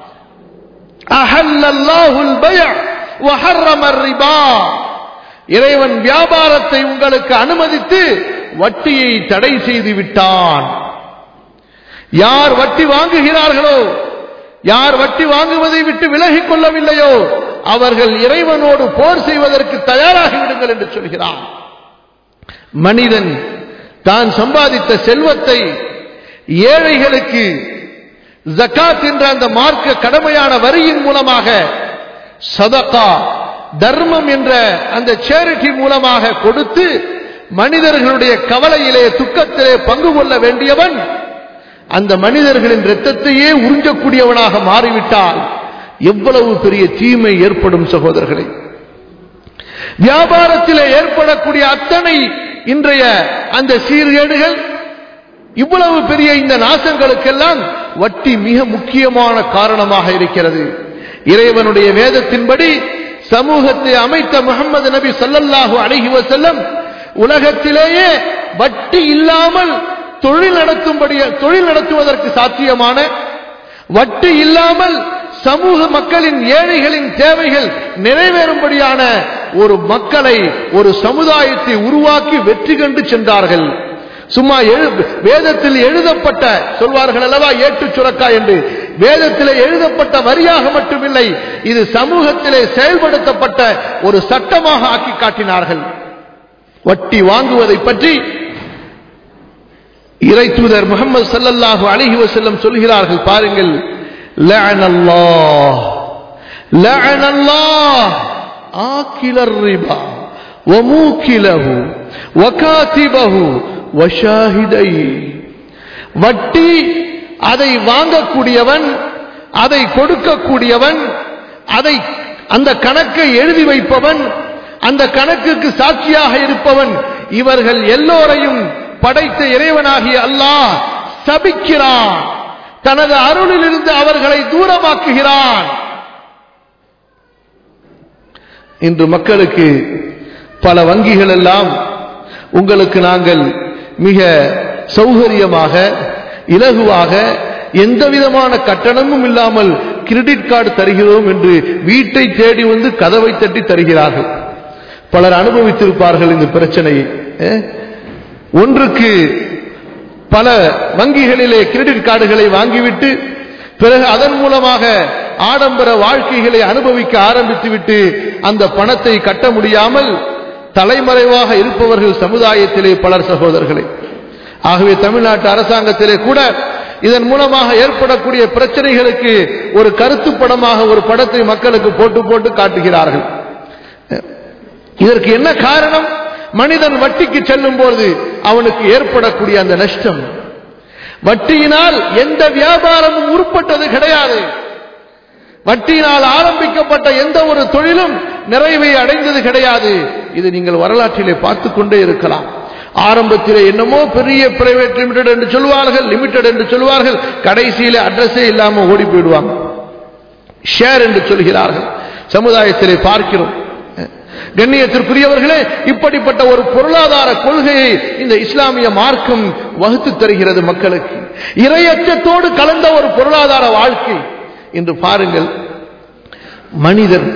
இறைவன் வியாபாரத்தை உங்களுக்கு அனுமதித்து வட்டியை தடை செய்து விட்டான் யார் வட்டி வாங்குகிறார்களோ யார் வட்டி வாங்குவதை விட்டு விலகிக் கொள்ளவில்லையோ அவர்கள் இறைவனோடு போர் செய்வதற்கு தயாராகி விடுங்கள் என்று சொல்கிறான் மனிதன் தான் சம்பாதித்த செல்வத்தை ஏழைகளுக்கு ஜக்காத் என்ற அந்த மார்க்க கடமையான வரியின் மூலமாக சதகா தர்மம் என்ற அந்த சேரிட்டி மூலமாக கொடுத்து மனிதர்களுடைய கவலையிலே துக்கத்திலே பங்கு கொள்ள வேண்டியவன் அந்த மனிதர்களின் இரத்தத்தையே உறிஞ்சக்கூடியவனாக மாறிவிட்டால் எவ்வளவு பெரிய தீமை ஏற்படும் சகோதரர்களே வியாபாரத்திலே ஏற்படக்கூடிய அத்தனை இன்றைய அந்த சீர்கேடுகள் இவ்வளவு பெரிய இந்த நாசங்களுக்கெல்லாம் வட்டி மிக முக்கியமான காரணமாக இருக்கிறது இறைவனுடைய வேதத்தின்படி சமூகத்தை அமைத்த முகமது நபி சல்லல்லாஹு அழகி வசல்லம் உலகத்திலேயே வட்டி இல்லாமல் தொழில் நடத்தும்படி தொழில் நடத்துவதற்கு சாத்தியமான வட்டி இல்லாமல் சமூக மக்களின் ஏழைகளின் தேவைகள் நிறைவேறும்படியான ஒரு மக்களை ஒரு சமுதாயத்தை உருவாக்கி வெற்றி கண்டு சென்றார்கள் சும்மா வேதத்தில் எழுதப்பட்ட சொல்வார்கள் அல்லவா ஏட்டு சுரக்கா என்று வேதத்தில் எழுதப்பட்ட வரியாக மட்டுமில்லை இது சமூகத்திலே செயல்படுத்தப்பட்ட ஒரு சட்டமாக ஆக்கி காட்டினார்கள் வட்டி வாங்குவதை பற்றி இறை தூதர் முகமது சல்லல்லாஹு அலிஹி வசல்லம் சொல்கிறார்கள் பாருங்கள் لعن الله لعن الله آكل الربا وموكله وكاتبه وشاهديه வட்டி அதை வாங்கக்கூடியவன் அதை கொடுக்கக்கூடியவன் அதை அந்த கணக்கை எழுதி வைப்பவன் அந்த கணக்குக்கு சாட்சியாக இருப்பவன் இவர்கள் எல்லோரையும் படைத்த இறைவனாகிய அல்லாஹ் சபிக்கிறான் தனது அருளிலிருந்து அவர்களை தூரமாக்குகிறான் இன்று மக்களுக்கு பல வங்கிகள் எல்லாம் உங்களுக்கு நாங்கள் மிக சௌகரியமாக இலகுவாக எந்த விதமான கட்டணமும் இல்லாமல் கிரெடிட் கார்டு தருகிறோம் என்று வீட்டை தேடி வந்து கதவை தட்டி தருகிறார்கள் பலர் அனுபவித்திருப்பார்கள் இந்த பிரச்சனையை ஒன்றுக்கு பல வங்கிகளிலே கிரெடிட் கார்டுகளை வாங்கிவிட்டு பிறகு அதன் மூலமாக ஆடம்பர வாழ்க்கைகளை அனுபவிக்க ஆரம்பித்துவிட்டு அந்த பணத்தை கட்ட முடியாமல் தலைமறைவாக இருப்பவர்கள் சமுதாயத்திலே பலர் சகோதரர்களே ஆகவே தமிழ்நாட்டு அரசாங்கத்திலே கூட இதன் மூலமாக ஏற்படக்கூடிய பிரச்சனைகளுக்கு ஒரு கருத்து படமாக ஒரு படத்தை மக்களுக்கு போட்டு போட்டு காட்டுகிறார்கள் இதற்கு என்ன காரணம் மனிதன் வட்டிக்கு செல்லும் போது அவனுக்கு ஏற்படக்கூடிய அந்த நஷ்டம் வட்டியினால் எந்த வியாபாரமும் உருப்பட்டது கிடையாது வட்டியினால் ஆரம்பிக்கப்பட்ட எந்த ஒரு தொழிலும் நிறைவை அடைந்தது கிடையாது இது நீங்கள் வரலாற்றிலே பார்த்து கொண்டே இருக்கலாம் ஆரம்பத்தில் என்னமோ பெரிய பிரைவேட் லிமிடெட் என்று சொல்வார்கள் லிமிடெட் என்று சொல்வார்கள் கடைசியில அட்ரஸே இல்லாம ஓடி போயிடுவாங்க ஷேர் என்று சொல்கிறார்கள் சமுதாயத்திலே பார்க்கிறோம் கண்ணியத்திற்குரியவர்களே இப்படிப்பட்ட ஒரு பொருளாதார கொள்கையை இந்த இஸ்லாமிய மார்க்கம் வகுத்து தருகிறது மக்களுக்கு இரையச்சத்தோடு கலந்த ஒரு பொருளாதார வாழ்க்கை என்று பாருங்கள் மனிதன்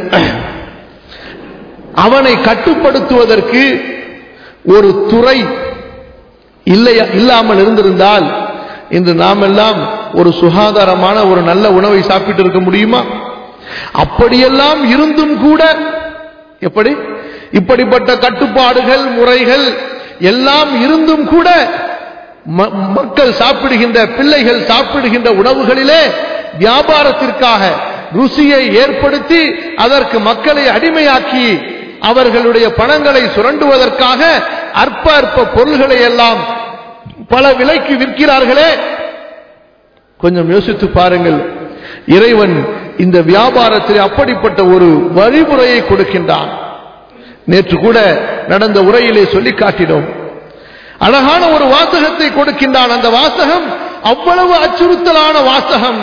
அவனை கட்டுப்படுத்துவதற்கு ஒரு துறை இல்லையா இல்லாமல் இருந்திருந்தால் இன்று நாம் எல்லாம் ஒரு சுகாதாரமான ஒரு நல்ல உணவை சாப்பிட்டு இருக்க முடியுமா அப்படியெல்லாம் இருந்தும் கூட எப்படி இப்படிப்பட்ட கட்டுப்பாடுகள் முறைகள் எல்லாம் இருந்தும் கூட மக்கள் சாப்பிடுகின்ற பிள்ளைகள் சாப்பிடுகின்ற உணவுகளிலே வியாபாரத்திற்காக ருசியை ஏற்படுத்தி அதற்கு மக்களை அடிமையாக்கி அவர்களுடைய பணங்களை சுரண்டுவதற்காக அற்ப அற்ப பொருள்களை எல்லாம் பல விலைக்கு விற்கிறார்களே கொஞ்சம் யோசித்து பாருங்கள் இறைவன் இந்த வியாபாரத்தில் அப்படிப்பட்ட ஒரு வழிமுறையை கொடுக்கின்றான் நேற்று கூட நடந்த உரையிலே சொல்லி காட்டினோம் அழகான ஒரு வாசகத்தை கொடுக்கின்றான் அந்த வாசகம் அவ்வளவு அச்சுறுத்தலான வாசகம்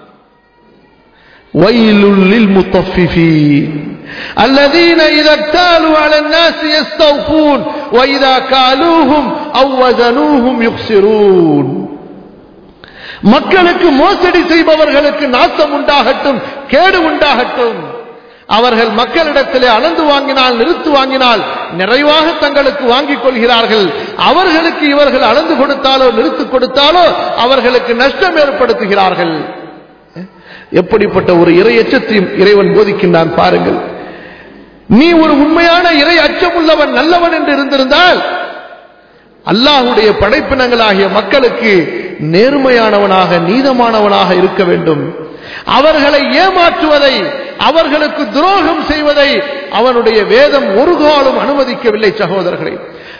ويل للمطففين الذين إذا اكتالوا على الناس يستوفون وإذا كالوهم أو وزنوهم يخسرون மக்களுக்கு மோசடி செய்பவர்களுக்கு நாசம் உண்டாகட்டும் கேடு உண்டாகட்டும் அவர்கள் மக்களிடத்திலே அளந்து வாங்கினால் நிறுத்து வாங்கினால் நிறைவாக தங்களுக்கு வாங்கிக் கொள்கிறார்கள் அவர்களுக்கு இவர்கள் அளந்து கொடுத்தாலோ நிறுத்து கொடுத்தாலோ அவர்களுக்கு நஷ்டம் ஏற்படுத்துகிறார்கள் எப்படிப்பட்ட ஒரு இறை அச்சத்தையும் இறைவன் போதிக்கின்றான் பாருங்கள் நீ ஒரு உண்மையான இறை அச்சமுள்ளவன் நல்லவன் என்று இருந்திருந்தால் அல்லாஹுடைய படைப்பினங்களாகிய மக்களுக்கு நேர்மையானவனாக நீதமானவனாக இருக்க வேண்டும் அவர்களை ஏமாற்றுவதை அவர்களுக்கு துரோகம் செய்வதை அவனுடைய வேதம் ஒரு காலம் அனுமதிக்கவில்லை சகோதரர்களே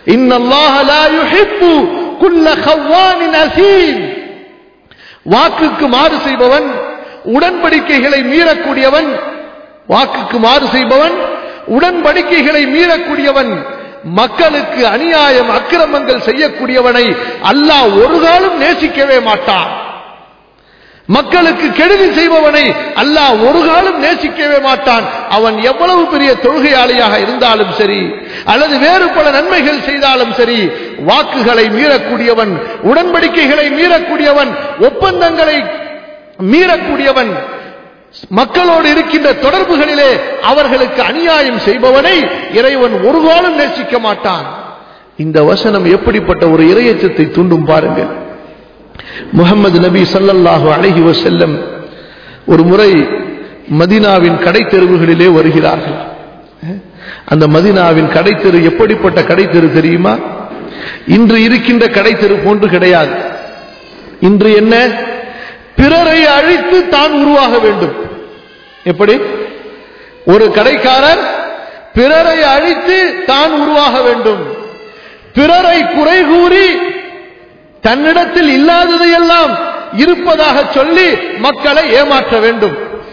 வாக்குக்கு மாறு செய்பவன் உடன்படிக்கைகளை மீறக்கூடியவன் வாக்குக்கு மாறு செய்பவன் உடன்படிக்கைகளை மீறக்கூடியவன் மக்களுக்கு அநியாயம் அக்கிரமங்கள் செய்யக்கூடியவனை அல்லாஹ் ஒரு காலம் நேசிக்கவே மாட்டான் மக்களுக்கு கெடுதி செய்பவனை அல்லாஹ் ஒரு காலம் நேசிக்கவே மாட்டான் அவன் எவ்வளவு பெரிய தொழுகையாளியாக இருந்தாலும் சரி அல்லது வேறு பல நன்மைகள் செய்தாலும் சரி வாக்குகளை மீறக்கூடியவன் உடன்படிக்கைகளை மீறக்கூடியவன் ஒப்பந்தங்களை மீறக்கூடியவன் மக்களோடு இருக்கின்ற தொடர்புகளிலே அவர்களுக்கு அநியாயம் செய்பவனை இறைவன் ஒரு காலம் நேசிக்க மாட்டான் இந்த வசனம் எப்படிப்பட்ட ஒரு இரையச்சத்தை தூண்டும் பாருங்கள் முகமது நபி சல்லல்லாஹு அழகி செல்லம் ஒரு முறை மதினாவின் கடை தெருவுகளிலே வருகிறார்கள் அந்த மதினாவின் கடை தெரு எப்படிப்பட்ட கடை தெரு தெரியுமா இன்று இருக்கின்ற கடை தெரு போன்று கிடையாது இன்று என்ன பிறரை அழித்து தான் உருவாக வேண்டும் எப்படி ஒரு கடைக்காரர் பிறரை அழித்து தான் உருவாக வேண்டும் பிறரை குறை கூறி தன்னிடத்தில் இல்லாததையெல்லாம் இருப்பதாக சொல்லி மக்களை ஏமாற்ற வேண்டும்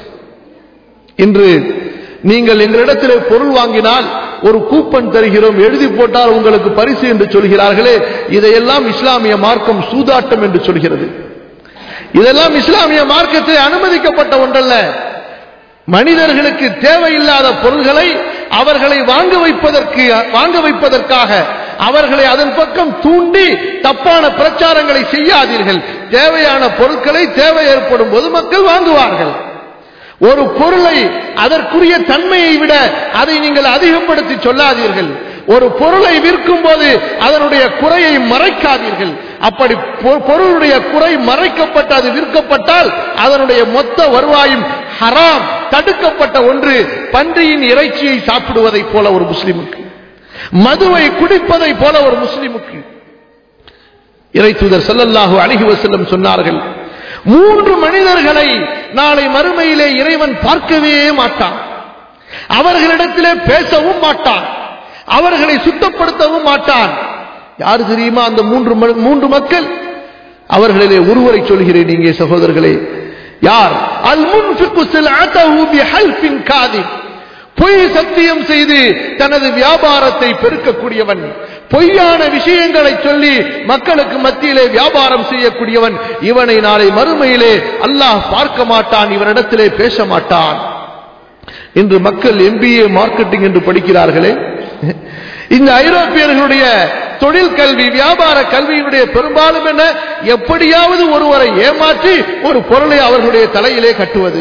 இன்று நீங்கள் எங்களிடத்தில் பொருள் வாங்கினால் ஒரு கூப்பன் தருகிறோம் எழுதி போட்டால் உங்களுக்கு பரிசு என்று சொல்கிறார்களே இதையெல்லாம் இஸ்லாமிய மார்க்கம் சூதாட்டம் என்று சொல்கிறது இதெல்லாம் இஸ்லாமிய மார்க்கத்தில் அனுமதிக்கப்பட்ட ஒன்றல்ல மனிதர்களுக்கு தேவையில்லாத பொருள்களை அவர்களை வாங்க வைப்பதற்கு வாங்க வைப்பதற்காக அவர்களை அதன் பக்கம் தூண்டி தப்பான பிரச்சாரங்களை செய்யாதீர்கள் தேவையான பொருட்களை தேவை ஏற்படும் போது மக்கள் வாங்குவார்கள் ஒரு பொருளை அதற்குரிய தன்மையை விட அதை நீங்கள் அதிகப்படுத்தி சொல்லாதீர்கள் ஒரு பொருளை விற்கும் போது அதனுடைய குறையை மறைக்காதீர்கள் அப்படி பொருளுடைய குறை மறைக்கப்பட்டு அது விற்கப்பட்டால் அதனுடைய மொத்த வருவாயும் ஹராம் தடுக்கப்பட்ட ஒன்று பன்றியின் இறைச்சியை சாப்பிடுவதை போல ஒரு முஸ்லிமுக்கு மதுவை குடிப்பதை போல ஒரு முஸ்லிமுக்கு இறை தூதர் செல்லல்லாஹு அழகி வசல்லம் சொன்னார்கள் மூன்று மனிதர்களை நாளை மறுமையிலே இறைவன் பார்க்கவே மாட்டான் அவர்களிடத்திலே பேசவும் மாட்டான் அவர்களை சுத்தப்படுத்தவும் மாட்டான் யாரு தெரியுமா அந்த மூன்று மூன்று மக்கள் அவர்களிலே ஒருவரை சொல்கிறேன் இங்கே சகோதரர்களே யார் அல் முன்பின் காதி பொய் சத்தியம் செய்து தனது வியாபாரத்தை பெருக்கக்கூடியவன் பொய்யான விஷயங்களை சொல்லி மக்களுக்கு மத்தியிலே வியாபாரம் செய்யக்கூடியவன் இவனை நாளை மறுமையிலே அல்லாஹ் பார்க்க மாட்டான் இவனிடத்திலே பேச மாட்டான் இன்று மக்கள் எம்பிஏ மார்க்கெட்டிங் என்று படிக்கிறார்களே இந்த ஐரோப்பியர்களுடைய தொழில் கல்வி வியாபார கல்வியினுடைய பெரும்பாலும் என்ன எப்படியாவது ஒருவரை ஏமாற்றி ஒரு பொருளை அவர்களுடைய தலையிலே கட்டுவது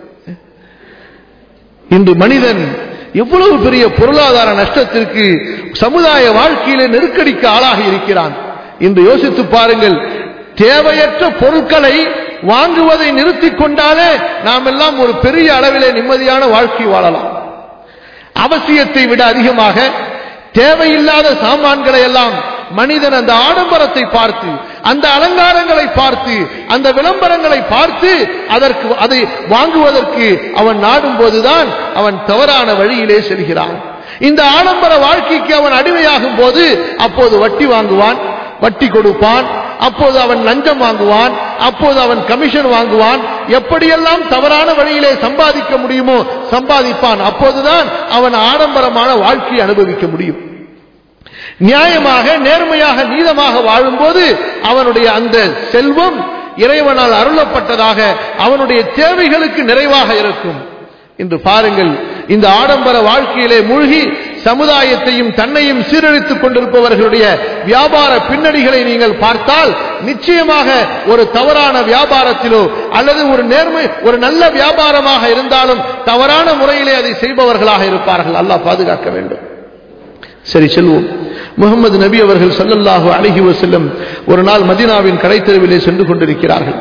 இன்று மனிதன் எவ்வளவு பெரிய பொருளாதார நஷ்டத்திற்கு சமுதாய வாழ்க்கையிலே நெருக்கடிக்கு ஆளாகி இருக்கிறான் இன்று யோசித்து பாருங்கள் தேவையற்ற பொருட்களை வாங்குவதை நிறுத்திக் கொண்டாலே நாம் எல்லாம் ஒரு பெரிய அளவிலே நிம்மதியான வாழ்க்கை வாழலாம் அவசியத்தை விட அதிகமாக தேவையில்லாத சாமான்களை எல்லாம் மனிதன் அந்த ஆடம்பரத்தை பார்த்து அந்த அலங்காரங்களை பார்த்து அந்த விளம்பரங்களை பார்த்து அதற்கு அதை வாங்குவதற்கு அவன் நாடும் போதுதான் அவன் தவறான வழியிலே செல்கிறான் இந்த ஆடம்பர வாழ்க்கைக்கு அவன் அடிமையாகும் போது அப்போது வட்டி வாங்குவான் வட்டி கொடுப்பான் அப்போது அவன் லஞ்சம் வாங்குவான் அப்போது அவன் கமிஷன் வாங்குவான் எப்படியெல்லாம் தவறான வழியிலே சம்பாதிக்க முடியுமோ சம்பாதிப்பான் அப்போதுதான் அவன் ஆடம்பரமான வாழ்க்கையை அனுபவிக்க முடியும் நியாயமாக நேர்மையாக நீதமாக வாழும்போது அவனுடைய அந்த செல்வம் இறைவனால் அருளப்பட்டதாக அவனுடைய தேவைகளுக்கு நிறைவாக இருக்கும் என்று பாருங்கள் இந்த ஆடம்பர வாழ்க்கையிலே மூழ்கி சமுதாயத்தையும் தன்னையும் சீரழித்துக் கொண்டிருப்பவர்களுடைய வியாபார பின்னணிகளை நீங்கள் பார்த்தால் நிச்சயமாக ஒரு தவறான வியாபாரத்திலோ அல்லது ஒரு நேர்மை ஒரு நல்ல வியாபாரமாக இருந்தாலும் தவறான முறையிலே அதை செய்பவர்களாக இருப்பார்கள் அல்லாஹ் பாதுகாக்க வேண்டும் சரி செல்வோம் முகமது நபி அவர்கள் சல்லல்லாஹு அழகி வசல்லம் ஒரு நாள் மதினாவின் கடைத்தெருவிலே சென்று கொண்டிருக்கிறார்கள்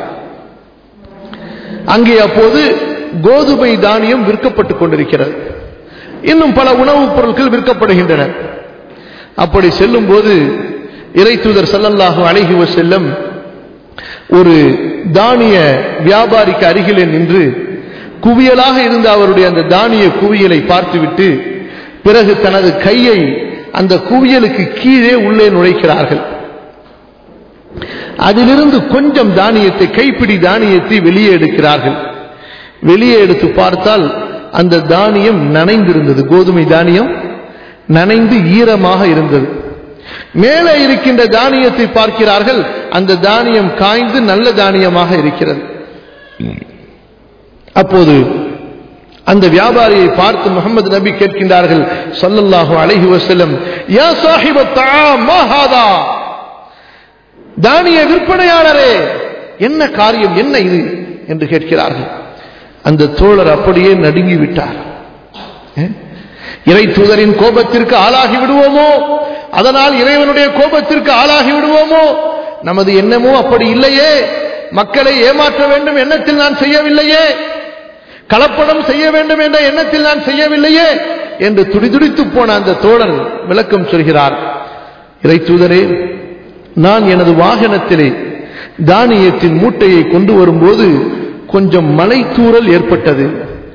அங்கே அப்போது கோதுமை தானியம் விற்கப்பட்டுக் கொண்டிருக்கிறது இன்னும் பல உணவுப் பொருட்கள் விற்கப்படுகின்றன அப்படி செல்லும் போது இறை தூதர் சல்லல்லாஹு அழகி செல்லம் ஒரு தானிய வியாபாரிக்கு அருகிலே நின்று குவியலாக இருந்த அவருடைய அந்த தானிய குவியலை பார்த்துவிட்டு பிறகு தனது கையை அந்த குவியலுக்கு கீழே உள்ளே நுழைக்கிறார்கள் அதிலிருந்து கொஞ்சம் தானியத்தை கைப்பிடி தானியத்தை வெளியே எடுக்கிறார்கள் வெளியே எடுத்து பார்த்தால் அந்த தானியம் நனைந்திருந்தது கோதுமை தானியம் நனைந்து ஈரமாக இருந்தது மேலே இருக்கின்ற தானியத்தை பார்க்கிறார்கள் அந்த தானியம் காய்ந்து நல்ல தானியமாக இருக்கிறது அப்போது அந்த வியாபாரியை பார்த்து முகமது நபி கேட்கின்றார்கள் சொல்லல்லாஹு அலைஹி வசல்லம் யா சாஹிப மஹாதா தானிய விற்பனையாளரே என்ன காரியம் என்ன இது என்று கேட்கிறார்கள் அந்த தோழர் அப்படியே நடுங்கி விட்டார் இறை தூதரின் கோபத்திற்கு ஆளாகி விடுவோமோ அதனால் இறைவனுடைய கோபத்திற்கு ஆளாகி விடுவோமோ நமது எண்ணமோ அப்படி இல்லையே மக்களை ஏமாற்ற வேண்டும் எண்ணத்தில் நான் செய்யவில்லையே கலப்படம் செய்ய வேண்டும் என்ற எண்ணத்தில் நான் செய்யவில்லையே என்று துடிதுடித்து போன அந்த தோழர் விளக்கம் சொல்கிறார் இறை தூதரே நான் எனது வாகனத்திலே தானியத்தின் மூட்டையை கொண்டு வரும்போது கொஞ்சம் மலை தூறல் ஏற்பட்டது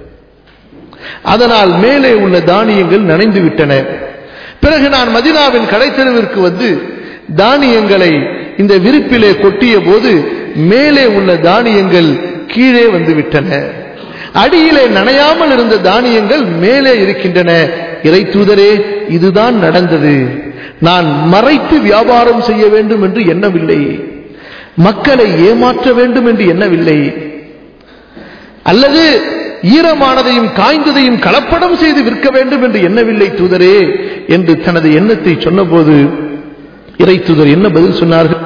அதனால் மேலே உள்ள தானியங்கள் நனைந்து விட்டன பிறகு நான் மதினாவின் கடைத்தெருவிற்கு வந்து தானியங்களை இந்த விரிப்பிலே கொட்டிய போது மேலே உள்ள தானியங்கள் கீழே வந்து விட்டன அடியிலே நனையாமல் இருந்த தானியங்கள் மேலே இருக்கின்றன இறை தூதரே இதுதான் நடந்தது நான் மறைத்து வியாபாரம் செய்ய வேண்டும் என்று எண்ணவில்லை மக்களை ஏமாற்ற வேண்டும் என்று எண்ணவில்லை அல்லது ஈரமானதையும் காய்ந்ததையும் கலப்படம் செய்து விற்க வேண்டும் என்று எண்ணவில்லை தூதரே என்று தனது எண்ணத்தை சொன்னபோது இறை தூதர் என்ன பதில் சொன்னார்கள்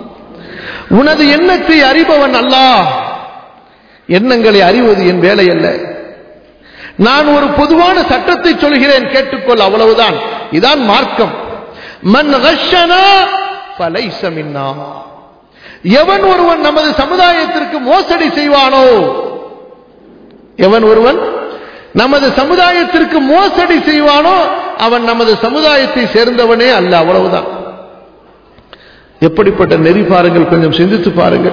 உனது எண்ணத்தை அறிபவன் அல்லாஹ் எண்ணங்களை அறிவது என் வேலை அல்ல நான் ஒரு பொதுவான சட்டத்தை சொல்கிறேன் கேட்டுக்கொள் அவ்வளவுதான் இதான் மார்க்கம் மன் கஷனா ஃபலைஸ மின்னா எவன் ஒருவன் நமது சமுதாயத்திற்கு மோசடி செய்வானோ எவன் ஒருவன் நமது சமுதாயத்திற்கு மோசடி செய்வானோ அவன் நமது சமுதாயத்தை சேர்ந்தவனே அல்ல அவ்வளவுதான் எப்படிப்பட்ட நெறி பாருங்கள் கொஞ்சம் சிந்தித்து பாருங்கள்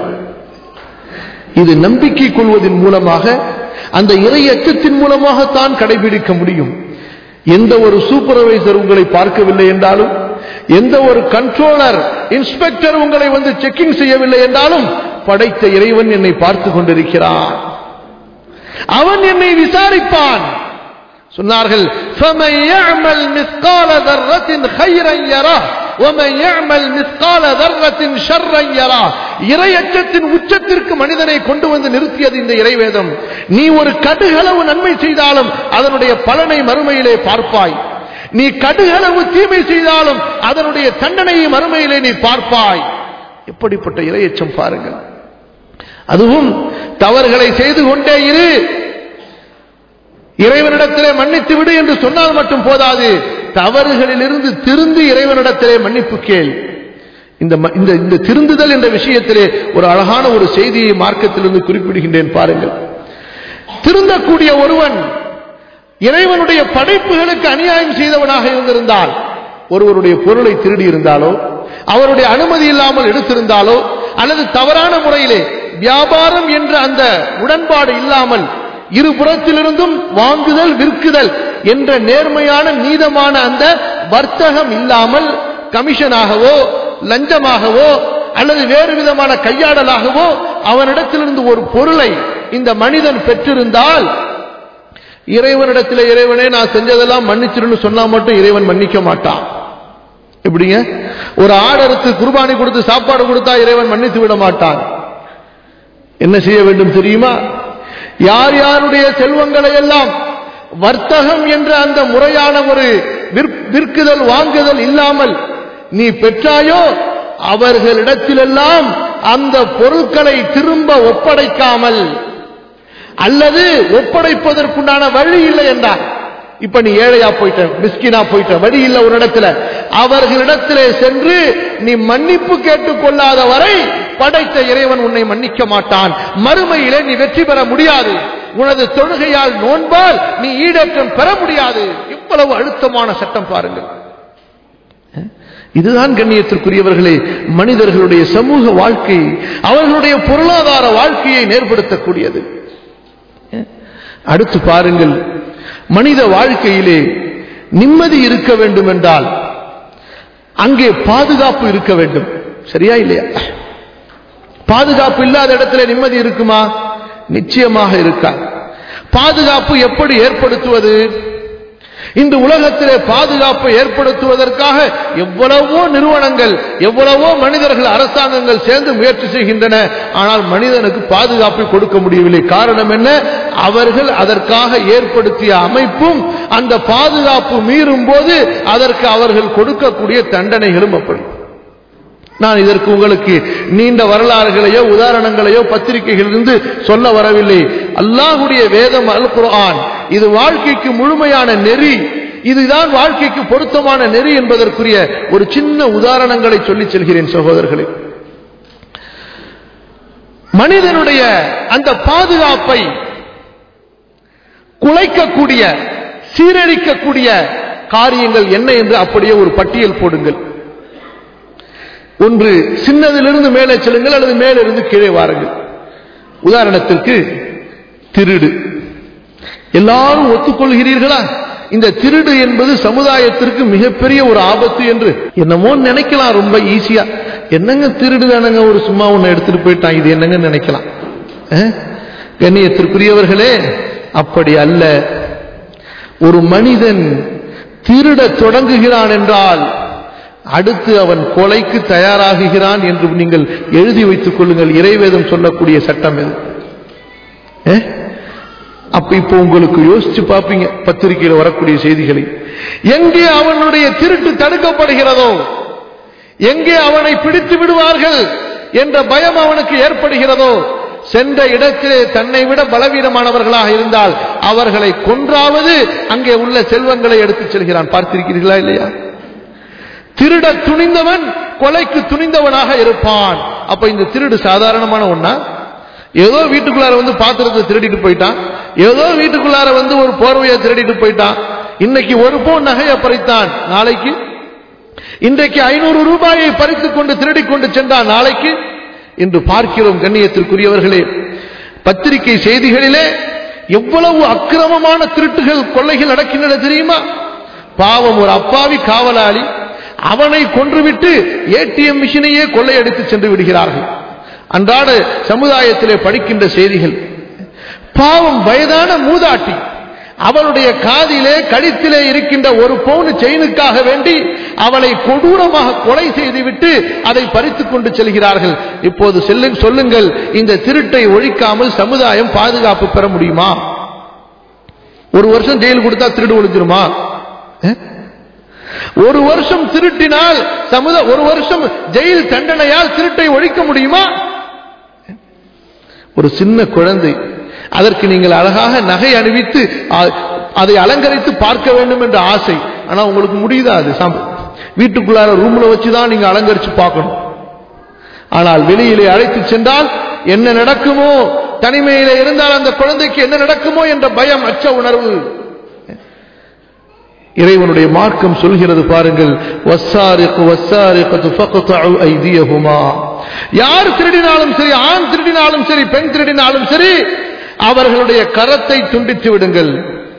இது நம்பிக்கை கொள்வதன் மூலமாக அந்த இறை அச்சத்தின் மூலமாகத்தான் கடைபிடிக்க முடியும் எந்த ஒரு சூப்பர்வைசர் உங்களை பார்க்கவில்லை என்றாலும் எந்த ஒரு கண்ட்ரோலர் இன்ஸ்பெக்டர் உங்களை வந்து செக்கிங் செய்யவில்லை என்றாலும் படைத்த இறைவன் என்னை பார்த்து கொண்டிருக்கிறான் அவன் என்னை விசாரிப்பான் சொன்னார்கள் فَمَن يَعْمَلْ مِثْقَالَ ذَرَّةٍ خَيْرًا يَرَهُ وَمَن يَعْمَلْ مِثْقَالَ ذَرَّةٍ شَرًّا يَرَهُ இறையச்சத்தின் உச்சத்திற்கு மனிதனை கொண்டு வந்து நிறுத்தியது இந்த இறைவேதம் நீ ஒரு கடுகளவு நன்மை செய்தாலும் அதனுடைய பலனை மறுமையிலே பார்ப்பாய் நீ கடுகளவு தீமை செய்தாலும் அதனுடைய தண்டனையை மறுமையிலே நீ பார்ப்பாய் எப்படிப்பட்ட இரையச்சம் பாருங்கள் அதுவும் தவறுகளை செய்து கொண்டே இரு இறைவனிடத்திலே மன்னித்து விடு என்று சொன்னால் மட்டும் போதாது தவறுகளிலிருந்து திருந்து இறைவனிடத்திலே மன்னிப்பு கேள் இந்த ம- இந்த இந்த திருந்துதல் என்ற விஷயத்திலே ஒரு அழகான ஒரு செய்தியை மார்க்கத்திலிருந்து குறிப்பிடுகின்றேன் பாருங்கள் திருந்தக்கூடிய ஒருவன் இறைவனுடைய படைப்புகளுக்கு அநியாயம் செய்தவனாக இருந்திருந்தால் ஒருவருடைய பொருளை திருடி இருந்தாலோ அவருடைய அனுமதி இல்லாமல் எடுத்திருந்தாலோ அல்லது தவறான முறையிலே வியாபாரம் என்ற அந்த உடன்பாடு இல்லாமல் இருபுறத்திலிருந்தும் வாங்குதல் விற்குதல் என்ற நேர்மையான நீதமான அந்த வர்த்தகம் இல்லாமல் கமிஷனாகவோ லஞ்சமாகவோ அல்லது வேறு விதமான கையாடலாகவோ அவனிடத்திலிருந்து ஒரு பொருளை இந்த மனிதன் பெற்றிருந்தால் இறைவனிடத்தில் இறைவனே நான் செஞ்சதெல்லாம் மன்னிச்சிருன்னு சொன்னா மட்டும் இறைவன் மன்னிக்க மாட்டான் எப்படிங்க ஒரு ஆடருக்கு குர்பானி கொடுத்து சாப்பாடு கொடுத்தா இறைவன் மன்னித்து விட மாட்டான் என்ன செய்ய வேண்டும் தெரியுமா யார் யாருடைய செல்வங்களை எல்லாம் வர்த்தகம் என்ற அந்த முறையான ஒரு விற்- விற்குதல் வாங்குதல் இல்லாமல் நீ பெற்றாயோ அவர்களிடத்திலெல்லாம் அந்த பொருட்களை திரும்ப ஒப்படைக்காமல் அல்லது ஒப்படைப்பதற்குண்டான வழி இல்லை என்றார் இப்ப நீ ஏழையா போயிட்ட மிஸ்கினா போயிட்ட வழி இல்லை ஒரு இடத்துல அவர்களிடத்திலே சென்று நீ மன்னிப்பு கேட்டுக் கொள்ளாத வரை படைத்த இறைவன் உன்னை மன்னிக்க மாட்டான் மறுமையிலே நீ வெற்றி பெற முடியாது உனது தொழுகையால் நோன்பால் நீ ஈடேற்றம் பெற முடியாது இவ்வளவு அழுத்தமான சட்டம் பாருங்கள் இதுதான் கண்ணியத்திற்குரியவர்களே மனிதர்களுடைய சமூக வாழ்க்கை அவர்களுடைய பொருளாதார வாழ்க்கையை நேர்படுத்தக்கூடியது அடுத்து பாருங்கள் மனித வாழ்க்கையிலே நிம்மதி இருக்க வேண்டும் என்றால் அங்கே பாதுகாப்பு இருக்க வேண்டும் சரியா இல்லையா பாதுகாப்பு இல்லாத இடத்துல நிம்மதி இருக்குமா நிச்சயமாக இருக்கா பாதுகாப்பு எப்படி ஏற்படுத்துவது இந்த உலகத்திலே பாதுகாப்பை ஏற்படுத்துவதற்காக எவ்வளவோ நிறுவனங்கள் எவ்வளவோ மனிதர்கள் அரசாங்கங்கள் சேர்ந்து முயற்சி செய்கின்றன ஆனால் மனிதனுக்கு பாதுகாப்பை கொடுக்க முடியவில்லை காரணம் என்ன அவர்கள் அதற்காக ஏற்படுத்திய அமைப்பும் அந்த பாதுகாப்பு மீறும் போது அதற்கு அவர்கள் கொடுக்கக்கூடிய தண்டனைகளும் அப்படி நான் இதற்கு உங்களுக்கு நீண்ட வரலாறுகளையோ உதாரணங்களையோ பத்திரிகைகளிலிருந்து சொல்ல வரவில்லை அல்லாஹுடைய வேதம் அல் குர்ஆன் இது வாழ்க்கைக்கு முழுமையான நெறி இதுதான் வாழ்க்கைக்கு பொருத்தமான நெறி என்பதற்குரிய ஒரு சின்ன உதாரணங்களை சொல்லிச் செல்கிறேன் சகோதரர்களே மனிதனுடைய அந்த பாதுகாப்பை குலைக்கக்கூடிய சீரழிக்கக்கூடிய காரியங்கள் என்ன என்று அப்படியே ஒரு பட்டியல் போடுங்கள் ஒன்று சின்னதிலிருந்து மேலே செல்லுங்கள் அல்லது மேலிருந்து கீழே வாருங்கள் உதாரணத்திற்கு திருடு எல்லாரும் ஒத்துக்கொள்கிறீர்களா இந்த திருடு என்பது சமுதாயத்திற்கு மிகப்பெரிய ஒரு ஆபத்து என்று என்னமோ நினைக்கலாம் ரொம்ப ஈஸியா என்னங்க திருடு தானங்க ஒரு சும்மா ஒண்ணு எடுத்துட்டு போயிட்டான் இது என்னங்க நினைக்கலாம் அஹ்? கண்ணியத்திற்குரியவர்களே அப்படி அல்ல ஒரு மனிதன் திருட தொடங்குகிறான் என்றால் அடுத்து அவன் கொலைக்கு தயாராகுகிறான் என்று நீங்கள் எழுதி வைத்துக் கொள்ளுங்கள் இறைவேதம் சொல்லக்கூடிய சட்டம் இது அஹ்? அப்ப இப்போ உங்களுக்கு யோசிச்சு பார்ப்பீங்க பத்திரிகையில் வரக்கூடிய செய்திகளை எங்கே அவனுடைய திருட்டு தடுக்கப்படுகிறதோ எங்கே அவனை பிடித்து விடுவார்கள் என்ற பயம் அவனுக்கு ஏற்படுகிறதோ சென்ற இடத்திலே தன்னை விட பலவீனமானவர்களாக இருந்தால் அவர்களை கொன்றாவது அங்கே உள்ள செல்வங்களை எடுத்துச் செல்கிறான் பார்த்திருக்கிறீர்களா இல்லையா திருட துணிந்தவன் கொலைக்கு துணிந்தவனாக இருப்பான் அப்ப இந்த திருடு சாதாரணமான ஒண்ணா ஏதோ வீட்டுக்குள்ளார வந்து பாத்திரத்தை திருடிட்டு போயிட்டான் ஏதோ வீட்டுக்குள்ளார வந்து ஒரு போர்வையை திருடிட்டு போயிட்டான் இன்னைக்கு ஒரு பவுன் நகையை பறித்தான் நாளைக்கு இன்றைக்கு ஐநூறு ரூபாயை பறித்துக் கொண்டு திருடிக் கொண்டு சென்றான் நாளைக்கு என்று பார்க்கிறோம் கண்ணியத்திற்குரியவர்களே பத்திரிகை செய்திகளிலே எவ்வளவு அக்கிரமமான திருட்டுகள் கொள்ளைகள் நடக்கின்றன தெரியுமா பாவம் ஒரு அப்பாவி காவலாளி அவனை கொன்றுவிட்டு ஏடிஎம் மிஷினையே கொள்ளையடித்து சென்று விடுகிறார்கள் அன்றாட சமுதாயத்திலே படிக்கின்ற செய்திகள் பாவம் வயதான மூதாட்டி அவளுடைய காதிலே கழுத்திலே இருக்கின்ற ஒரு பவுன் செயினுக்காக வேண்டி அவளை கொடூரமாக கொலை செய்துவிட்டு அதை பறித்துக் கொண்டு செல்கிறார்கள் இப்போது செல்லு சொல்லுங்கள் இந்த திருட்டை ஒழிக்காமல் சமுதாயம் பாதுகாப்பு பெற முடியுமா ஒரு வருஷம் ஜெயில் கொடுத்தா திருடு ஒழிஞ்சிருமா அஹ்? ஒரு வருஷம் திருட்டினால் சமுத ஒரு வருஷம் ஜெயில் தண்டனையால் திருட்டை ஒழிக்க முடியுமா ஒரு சின்ன குழந்தை அதற்கு நீங்கள் அழகாக நகை அணிவித்து அ- அதை அலங்கரித்து பார்க்க வேண்டும் என்ற ஆசை ஆனா உங்களுக்கு முடியுதா அது சாம்- வீட்டுக்குள்ளார ரூம்ல வச்சுதான் நீங்க அலங்கரிச்சு பார்க்கணும் ஆனால் வெளியிலே அழைத்து சென்றால் என்ன நடக்குமோ தனிமையிலே இருந்தால் அந்த குழந்தைக்கு என்ன நடக்குமோ என்ற பயம் அச்ச உணர்வு இறைவனுடைய மார்க்கம் சொல்கிறது பாருங்கள் வஸ்ஸாரிக்கு வஸ்ஸாரிகத்து ஃபக்தஉ ஐதியஹுமா யார் திருடினாலும் சரி ஆண் திருடினாலும் சரி பெண் திருடினாலும் சரி அவர்களுடைய கரத்தை துண்டித்து விடுங்கள்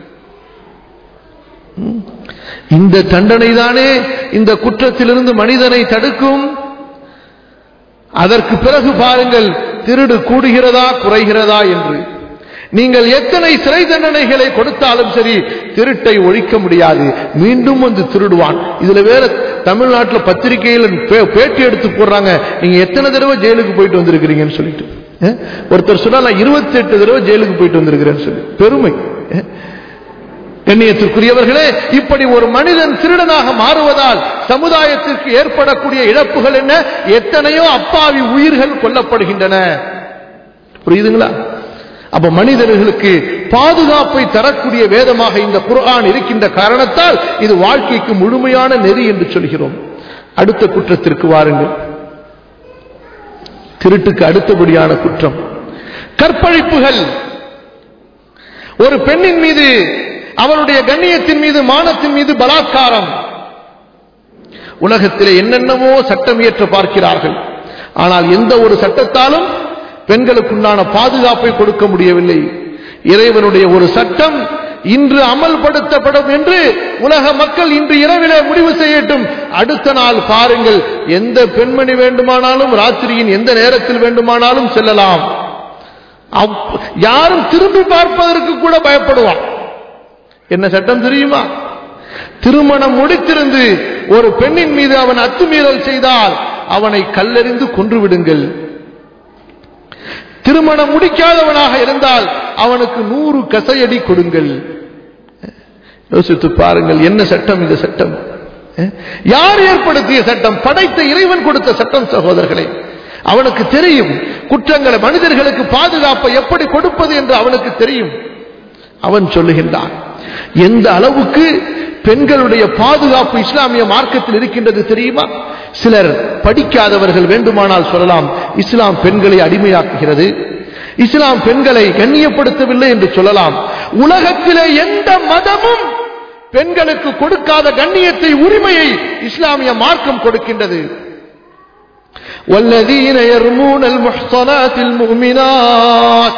ம். இந்த தண்டனை தானே இந்த குற்றத்திலிருந்து மனிதனை தடுக்கும் அதற்கு பிறகு பாருங்கள் திருடு கூடுகிறதா குறைகிறதா என்று நீங்கள் எத்தனை சிறை தண்டனைகளை கொடுத்தாலும் சரி திருட்டை ஒழிக்க முடியாது மீண்டும் வந்து திருடுவான் இதுல வேற தமிழ்நாட்டில் பத்திரிகையில் பே- பேட்டி எடுத்து போடுறாங்க நீங்க எத்தனை தடவை ஜெயிலுக்கு போயிட்டு வந்திருக்கிறீங்கன்னு சொல்லிட்டு அஹ்? ஒருத்தர் சொன்னா நான் இருபத்தி எட்டு தடவை ஜெயிலுக்கு போயிட்டு வந்திருக்கிறேன்னு சொல்லி பெருமை அஹ்? கண்ணியத்திற்குரியவர்களே இப்படி ஒரு மனிதன் திருடனாக மாறுவதால் சமுதாயத்திற்கு ஏற்படக்கூடிய இழப்புகள் என்ன எத்தனையோ அப்பாவி உயிர்கள் கொல்லப்படுகின்றன புரியுதுங்களா அப்ப மனிதர்களுக்கு பாதுகாப்பை தரக்கூடிய வேதமாக இந்த குர்ஆன் இருக்கின்ற காரணத்தால் இது வாழ்க்கைக்கு முழுமையான நெறி என்று சொல்கிறோம் அடுத்த குற்றத்திற்கு வாருங்கள் திருட்டுக்கு அடுத்தபடியான குற்றம் கற்பழிப்புகள் ஒரு பெண்ணின் மீது அவளுடைய கண்ணியத்தின் மீது மானத்தின் மீது பலாத்காரம் உலகத்திலே என்னென்னவோ சட்டம் இயற்ற பார்க்கிறார்கள் ஆனால் எந்த ஒரு சட்டத்தாலும் பெண்களுக்குண்டான பாதுகாப்பை கொடுக்க முடியவில்லை இறைவனுடைய ஒரு சட்டம் இன்று அமல்படுத்தப்படும் என்று உலக மக்கள் இன்று இரவிலே முடிவு செய்யட்டும் அடுத்த நாள் பாருங்கள் எந்த பெண்மணி வேண்டுமானாலும் ராத்திரியின் எந்த நேரத்தில் வேண்டுமானாலும் செல்லலாம் அப்- யாரும் திரும்பி பார்ப்பதற்கு கூட பயப்படுவான் என்ன சட்டம் தெரியுமா திருமணம் முடித்திருந்து ஒரு பெண்ணின் மீது அவன் அத்துமீறல் செய்தால் அவனை கல்லெறிந்து கொன்று விடுங்கள் திருமணம் முடிக்காதவனாக இருந்தால் அவனுக்கு நூறு கசையடி கொடுங்கள் யோசித்து பாருங்கள் என்ன சட்டம் இந்த சட்டம் அஹ்? யார் ஏற்படுத்திய சட்டம் படைத்த இறைவன் கொடுத்த சட்டம் சகோதரர்களே அவனுக்கு தெரியும் குற்றங்களை மனிதர்களுக்கு பாதுகாப்பை எப்படி கொடுப்பது என்று அவனுக்கு தெரியும் அவன் சொல்லுகின்றான் எந்த அளவுக்கு பெண்களுடைய பாதுகாப்பு இஸ்லாமிய மார்க்கத்தில் இருக்கின்றது தெரியுமா சிலர் படிக்காதவர்கள் வேண்டுமானால் சொல்லலாம் இஸ்லாம் பெண்களை அடிமையாக்குகிறது இஸ்லாம் பெண்களை கண்ணியப்படுத்தவில்லை என்று சொல்லலாம் உலகத்திலே எந்த மதமும் பெண்களுக்கு கொடுக்காத கண்ணியத்தை உரிமையை இஸ்லாமிய மார்க்கம் கொடுக்கின்றது والذين يرمون المحصنات المؤمنات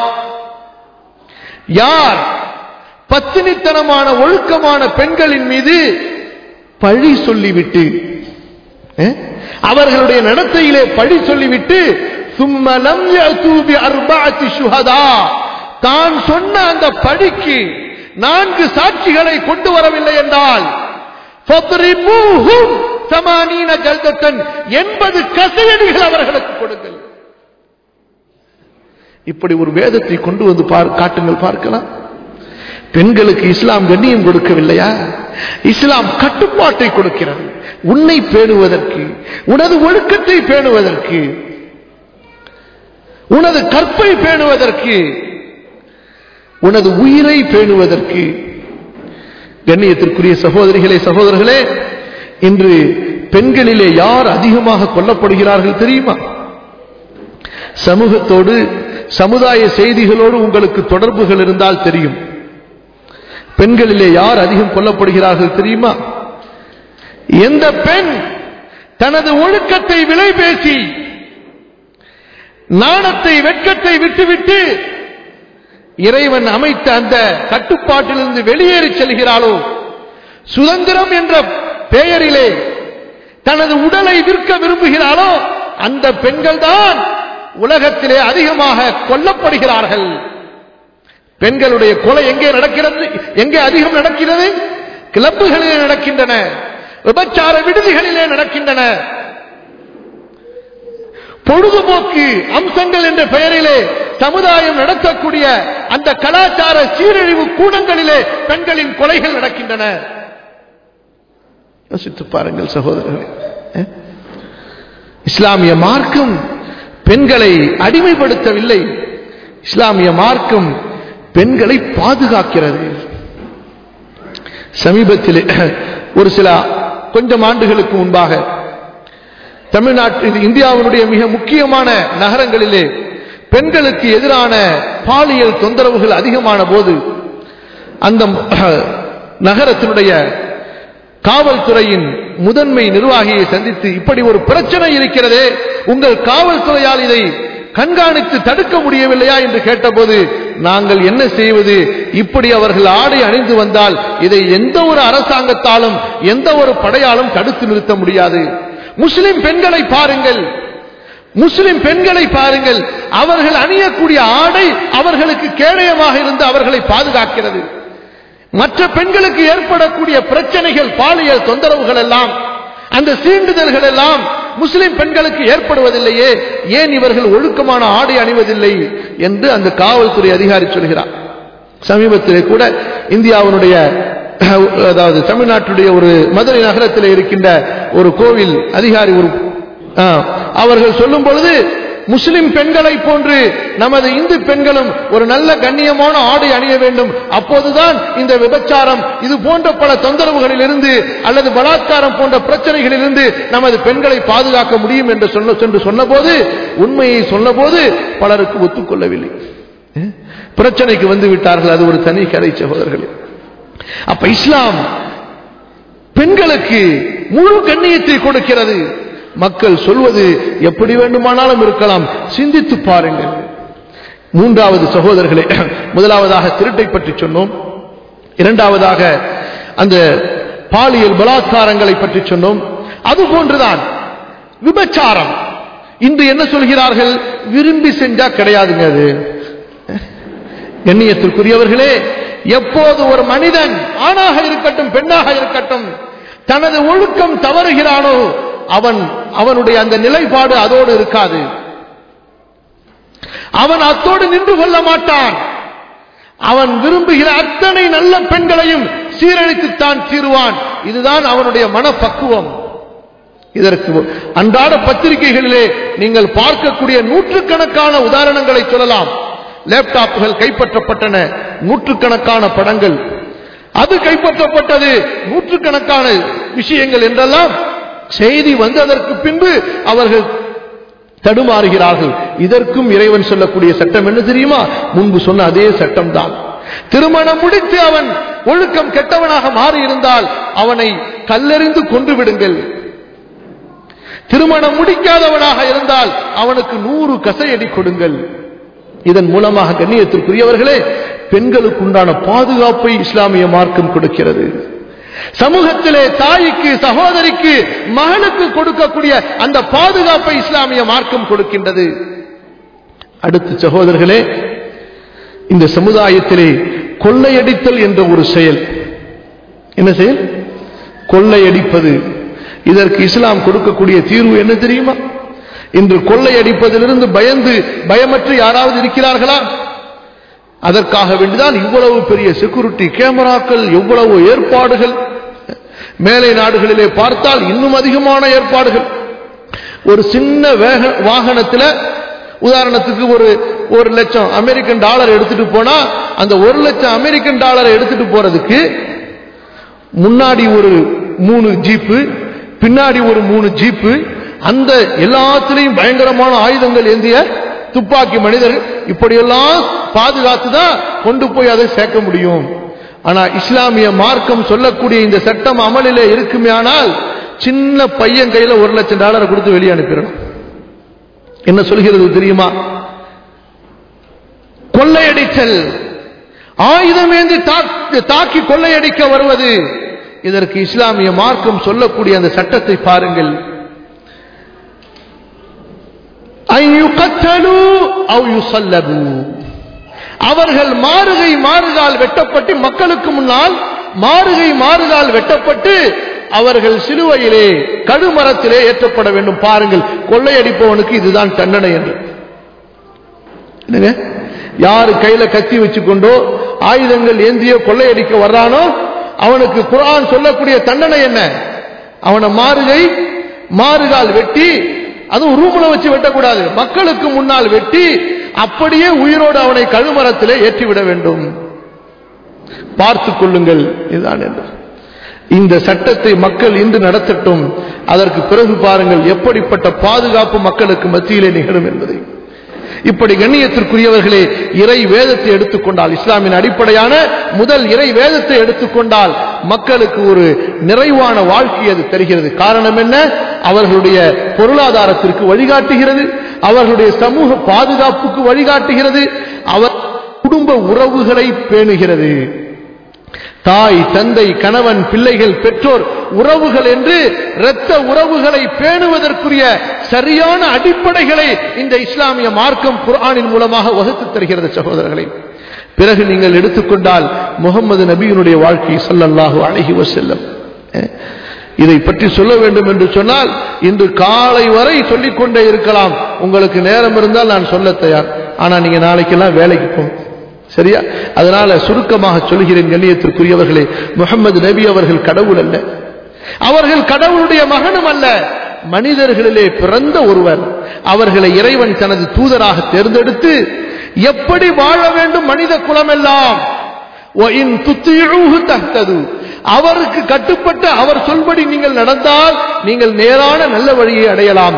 யார் பத்தினித்தனமான ஒழுக்கமான பெண்களின் மீது பழி சொல்லிவிட்டு அஹ், அவர்களுடைய நடத்தையிலே பழி சொல்லிவிட்டு சும்மலம் யஅதூபி அர்பஅத்தி ஷுஹதா தான் சொன்ன அந்த பழிக்கு நான்கு சாட்சிகளை கொண்டு வரவில்லை என்றால் ஃபத்ரிபூஹும் ஸமானீன ஜல்தத்தன் எண்பது கசையடிகள் அவர்களுக்கு கொடுங்கள் இப்படி ஒரு வேதத்தை கொண்டு வந்து பார் காட்டுங்கள் பார்க்கலாம் பெண்களுக்கு இஸ்லாம் கண்ணியம் கொடுக்கவில்லையா இஸ்லாம் கட்டுப்பாட்டை கொடுக்கிறது உன்னை பேணுவதற்கு உனது ஒழுக்கத்தை பேணுவதற்கு உனது கற்பை பேணுவதற்கு உனது உயிரை பேணுவதற்கு கண்ணியத்திற்குரிய சகோதரிகளே சகோதரர்களே இன்று பெண்களிலே யார் அதிகமாக கொல்லப்படுகிறார்கள் தெரியுமா சமூகத்தோடு சமுதாய செய்திகளோடு உங்களுக்கு தொடர்புகள் இருந்தால் தெரியும் பெண்களிலே யார் அதிகம் கொல்லப்படுகிறார்கள் தெரியுமா எந்த பெண் தனது ஒழுக்கத்தை விலை பேசி நாணத்தை வெட்கத்தை விட்டுவிட்டு இறைவன் அமைத்த அந்த கட்டுப்பாட்டிலிருந்து வெளியேறி செல்கிறாளோ சுதந்திரம் என்ற பெயரிலே தனது உடலை விற்க விரும்புகிறாளோ அந்த பெண்கள் தான் உலகத்திலே அதிகமாக கொல்லப்படுகிறார்கள் பெண்களுடைய கொலை எங்கே நடக்கிறது எங்கே அதிகம் நடக்கிறது கிளப்புகளிலே நடக்கின்றன விபச்சார விடுதிகளிலே நடக்கின்றன பொழுதுபோக்கு அம்சங்கள் என்ற பெயரிலே சமுதாயம் நடத்தக்கூடிய அந்த கலாச்சார சீரழிவு கூடங்களிலே பெண்களின் கொலைகள் நடக்கின்றன யோசித்து பாருங்கள் சகோதரர்களே அஹ்? இஸ்லாமிய மார்க்கம் பெண்களை அடிமைப்படுத்தவில்லை இஸ்லாமிய மார்க்கம் பெண்களை பாதுகாக்கிறது சமீபத்தில் ஒரு சில கொஞ்சம் ஆண்டுகளுக்கு முன்பாக தமிழ்நாட்டில் இந்தியாவினுடைய மிக முக்கியமான நகரங்களிலே பெண்களுக்கு எதிரான பாலியல் தொந்தரவுகள் அதிகமான போது அந்த நகரத்தினுடைய காவல்துறையின் முதன்மை நிர்வாகியை சந்தித்து இப்படி ஒரு பிரச்சனை இருக்கிறதே உங்கள் காவல்துறையால் இதை கண்காணித்து தடுக்க முடியவில்லையா என்று கேட்டபோது நாங்கள் என்ன செய்வது இப்படி அவர்கள் ஆடை அணிந்து வந்தால் இதை எந்த ஒரு அரசாங்கத்தாலும் எந்த ஒரு படையாலும் தடுத்து நிறுத்த முடியாது முஸ்லிம் பெண்களை பாருங்கள் முஸ்லிம் பெண்களை பாருங்கள் அவர்கள் அணியக்கூடிய ஆடை அவர்களுக்கு கேடயமாக இருந்து அவர்களை பாதுகாக்கிறது மற்ற பெண்களுக்கு ஏற்படக்கூடிய பிரச்சனைகள் பாலியல் தொந்தரவுகள் எல்லாம் அந்த சீண்டுதல்கள் எல்லாம் முஸ்லிம் பெண்களுக்கு ஏற்படுவதில்லையே ஏன் இவர்கள் ஒழுக்கமான ஆடை அணிவதில்லை என்று அந்த காவல்துறை அதிகாரி சொல்கிறார் சமீபத்திலே கூட இந்தியாவினுடைய அதாவது தமிழ்நாட்டுடைய ஒரு மதுரை நகரத்தில் இருக்கின்ற ஒரு கோவில் அதிகாரி ஒரு ஆ, அவர்கள் சொல்லும் பொழுது முஸ்லிம் பெண்களை போன்று நமது இந்து பெண்களும் ஒரு நல்ல கண்ணியமான ஆடை அணிய வேண்டும் அப்போதுதான் இந்த விபச்சாரம் இது போன்ற பல தொந்தரவுகளில் இருந்து அல்லது பலாத்காரம் போன்ற பிரச்சனைகளில் இருந்து நமது பெண்களை பாதுகாக்க முடியும் என்று சொன்ன சென்று சொன்னபோது உண்மையை சொன்னபோது பலருக்கு ஒத்துக்கொள்ளவில்லை அஹ், பிரச்சனைக்கு வந்து விட்டார்கள் அது ஒரு தனி கதை சகோதரர்களே அப்ப இஸ்லாம் பெண்களுக்கு முழு கண்ணியத்தை கொடுக்கிறது மக்கள் சொல்வது எப்படி வேண்டுமானாலும் இருக்கலாம் சிந்தித்து பாருங்கள் மூன்றாவது சகோதரர்களே முதலாவதாக திருட்டை பற்றி சொன்னோம் இரண்டாவதாக அந்த பாலியல் பலாத்காரங்களை பற்றி சொன்னோம் அது போன்றுதான் விபச்சாரம் இன்று என்ன சொல்கிறார்கள் விரும்பி செஞ்சா கிடையாதுங்க அது கண்ணியத்திற்குரியவர்களே எப்போது ஒரு மனிதன் ஆணாக இருக்கட்டும் பெண்ணாக இருக்கட்டும் தனது ஒழுக்கம் தவறுகிறானோ அவன் அவனுடைய அந்த நிலைப்பாடு அதோடு இருக்காது அவன் அத்தோடு நின்று கொள்ள மாட்டான் அவன் விரும்புகிற அத்தனை நல்ல பெண்களையும் சீரழித்துத்தான் தீருவான் இதுதான் அவனுடைய மனப்பக்குவம் இதற்கு அன்றாட பத்திரிகைகளிலே நீங்கள் பார்க்கக்கூடிய நூற்றுக்கணக்கான உதாரணங்களை சொல்லலாம் லேப்டாப்புகள் கைப்பற்றப்பட்டன நூற்றுக்கணக்கான படங்கள் அது கைப்பற்றப்பட்டது நூற்றுக்கணக்கான விஷயங்கள் என்றெல்லாம் செய்தி வந்ததற்கு பின்பு அவர்கள் தடுமாறுகிறார்கள் இதற்கும் இறைவன் சொல்லக்கூடிய சட்டம் என்ன தெரியுமா முன்பு சொன்ன அதே சட்டம் தான் திருமணம் முடித்து அவன் ஒழுக்கம் கெட்டவனாக மாறியிருந்தால் அவனை கல்லெறிந்து கொன்று விடுங்கள் திருமணம் முடிக்காதவனாக இருந்தால் அவனுக்கு நூறு கசையடி கொடுங்கள் இதன் மூலமாக கண்ணியத்திற்குரியவர்களே பெண்களுக்கு உண்டான பாதுகாப்பை இஸ்லாமிய மார்க்கம் கொடுக்கிறது சமூகத்திலே தாய்க்கு சகோதரிக்கு மகனுக்கு கொடுக்கக்கூடிய அந்த பாதுகாப்பை இஸ்லாமிய மார்க்கம் கொடுக்கின்றது அடுத்து சகோதரர்களே இந்த சமுதாயத்திலே கொள்ளையடித்தல் என்ற ஒரு செயல் என்ன செயல் கொள்ளையடிப்பது இதற்கு இஸ்லாம் கொடுக்கக்கூடிய தீர்வு என்ன தெரியுமா இன்று கொள்ளையடிப்பதிலிருந்து பயந்து பயமற்று யாராவது இருக்கிறார்களா அதற்காக வேண்டிதான் இவ்வளவு பெரிய செக்யூரிட்டி கேமராக்கள் எவ்வளவு ஏற்பாடுகள் மேலை நாடுகளிலே பார்த்தால் இன்னும் அதிகமான ஏற்பாடுகள் ஒரு சின்ன வேக வாகனத்தில் உதாரணத்துக்கு ஒரு ஒரு லட்சம் அமெரிக்கன் டாலர் எடுத்துட்டு போனா அந்த ஒரு லட்சம் அமெரிக்கன் டாலரை எடுத்துட்டு போறதுக்கு முன்னாடி ஒரு மூணு ஜீப்பு பின்னாடி ஒரு மூணு ஜீப்பு அந்த எல்லாத்திலையும் பயங்கரமான ஆயுதங்கள் ஏந்திய துப்பாக்கி மனிதர்கள் இப்படியெல்லாம் பாதுகாத்து தான் கொண்டு போய் அதை சேர்க்க முடியும் ஆனா இஸ்லாமிய மார்க்கம் சொல்லக்கூடிய இந்த சட்டம் அமலிலே இருக்குமே ஆனால் சின்ன பையன் கையில ஒரு லட்சம் டாலரை கொடுத்து வெளியே அனுப்பிடணும் என்ன சொல்கிறது தெரியுமா கொள்ளையடித்தல் ஆயுதம் ஏந்தி தாக்கி- தாக்கி கொள்ளையடிக்க வருவது இதற்கு இஸ்லாமிய மார்க்கம் சொல்லக்கூடிய அந்த சட்டத்தை பாருங்கள் أن يقتلوا أو يصلبوا அவர்கள் மாறுகை மாறுகால் வெட்டப்பட்டு மக்களுக்கு முன்னால் மாறுகை மாறுகால் வெட்டப்பட்டு அவர்கள் சிலுவையிலே கழுமரத்திலே ஏற்றப்பட வேண்டும் பாருங்கள் கொள்ளையடிப்பவனுக்கு இதுதான் தண்டனை என்று என்னங்க யாரு கையில கத்தி வச்சுக்கொண்டோ ஆயுதங்கள் ஏந்தியோ கொள்ளையடிக்க வர்றானோ அவனுக்கு குரான் சொல்லக்கூடிய தண்டனை என்ன அவனை மாறுகை மாறுகால் வெட்டி அதுவும் ரூம்ல வச்சு வெட்டக்கூடாது மக்களுக்கு முன்னால் வெட்டி அப்படியே உயிரோடு அவனை கழுமரத்திலே ஏற்றிவிட வேண்டும் பார்த்துக் கொள்ளுங்கள் இதுதான் என்று இந்த சட்டத்தை மக்கள் இன்று நடத்தட்டும் அதற்கு பிறகு பாருங்கள் எப்படிப்பட்ட பாதுகாப்பு மக்களுக்கு மத்தியிலே நிகழும் என்பதை இப்படி கண்ணியத்திற்குரியவர்களே இறை வேதத்தை எடுத்துக்கொண்டால் இஸ்லாமின் அடிப்படையான முதல் இறை வேதத்தை எடுத்துக்கொண்டால் மக்களுக்கு ஒரு நிறைவான வாழ்க்கை அது தருகிறது காரணம் என்ன அவர்களுடைய பொருளாதாரத்திற்கு வழிகாட்டுகிறது அவர்களுடைய சமூக பாதுகாப்புக்கு வழிகாட்டுகிறது அவர் குடும்ப உறவுகளை பேணுகிறது தாய் தந்தை கணவன் பிள்ளைகள் பெற்றோர் உறவுகள் என்று இரத்த உறவுகளை பேணுவதற்குரிய சரியான அடிப்படைகளை இந்த இஸ்லாமிய மார்க்கம் குர்ஆனின் மூலமாக வகுத்து தருகிறது சகோதரர்களை பிறகு நீங்கள் எடுத்துக்கொண்டால் முகமது நபியினுடைய வாழ்க்கை சொல்லல்லாஹு அழகி வசல்லம் இதை பற்றி சொல்ல வேண்டும் என்று சொன்னால் இன்று காலை வரை சொல்லிக் கொண்டே இருக்கலாம் உங்களுக்கு நேரம் இருந்தால் நான் சொல்ல தயார் ஆனா நீங்க நாளைக்கெல்லாம் வேலைக்கு போகும் சரியா அதனால சுருக்கமாக சொல்கிறேன் கண்ணியத்திற்குரியவர்களே முகமது நபி அவர்கள் கடவுள் அல்ல அவர்கள் கடவுளுடைய மகனும் அல்ல மனிதர்களிலே பிறந்த ஒருவர் அவர்களை இறைவன் தனது தூதராக தேர்ந்தெடுத்து எப்படி வாழ வேண்டும் மனித குலமெல்லாம் அவருக்கு கட்டுப்பட்டு அவர் சொல்படி நீங்கள் நடந்தால் நீங்கள் நேரான நல்ல வழியை அடையலாம்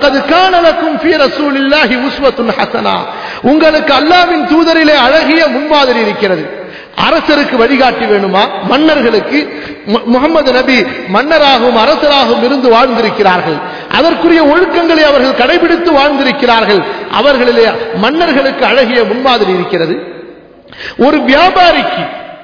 உங்களுக்கு அல்லாவின் தூதரிலே அழகிய முன்மாதிரி இருக்கிறது அரசருக்கு வழிகாட்டி வேணுமா மன்னர்களுக்கு முகமது நபி மன்னராகவும் அரசராகவும் இருந்து வாழ்ந்திருக்கிறார்கள் அதற்குரிய ஒழுக்கங்களை அவர்கள் கடைபிடித்து வாழ்ந்திருக்கிறார்கள் அவர்களிலே மன்னர்களுக்கு அழகிய முன்மாதிரி இருக்கிறது ஒரு வியாபாரிக்கு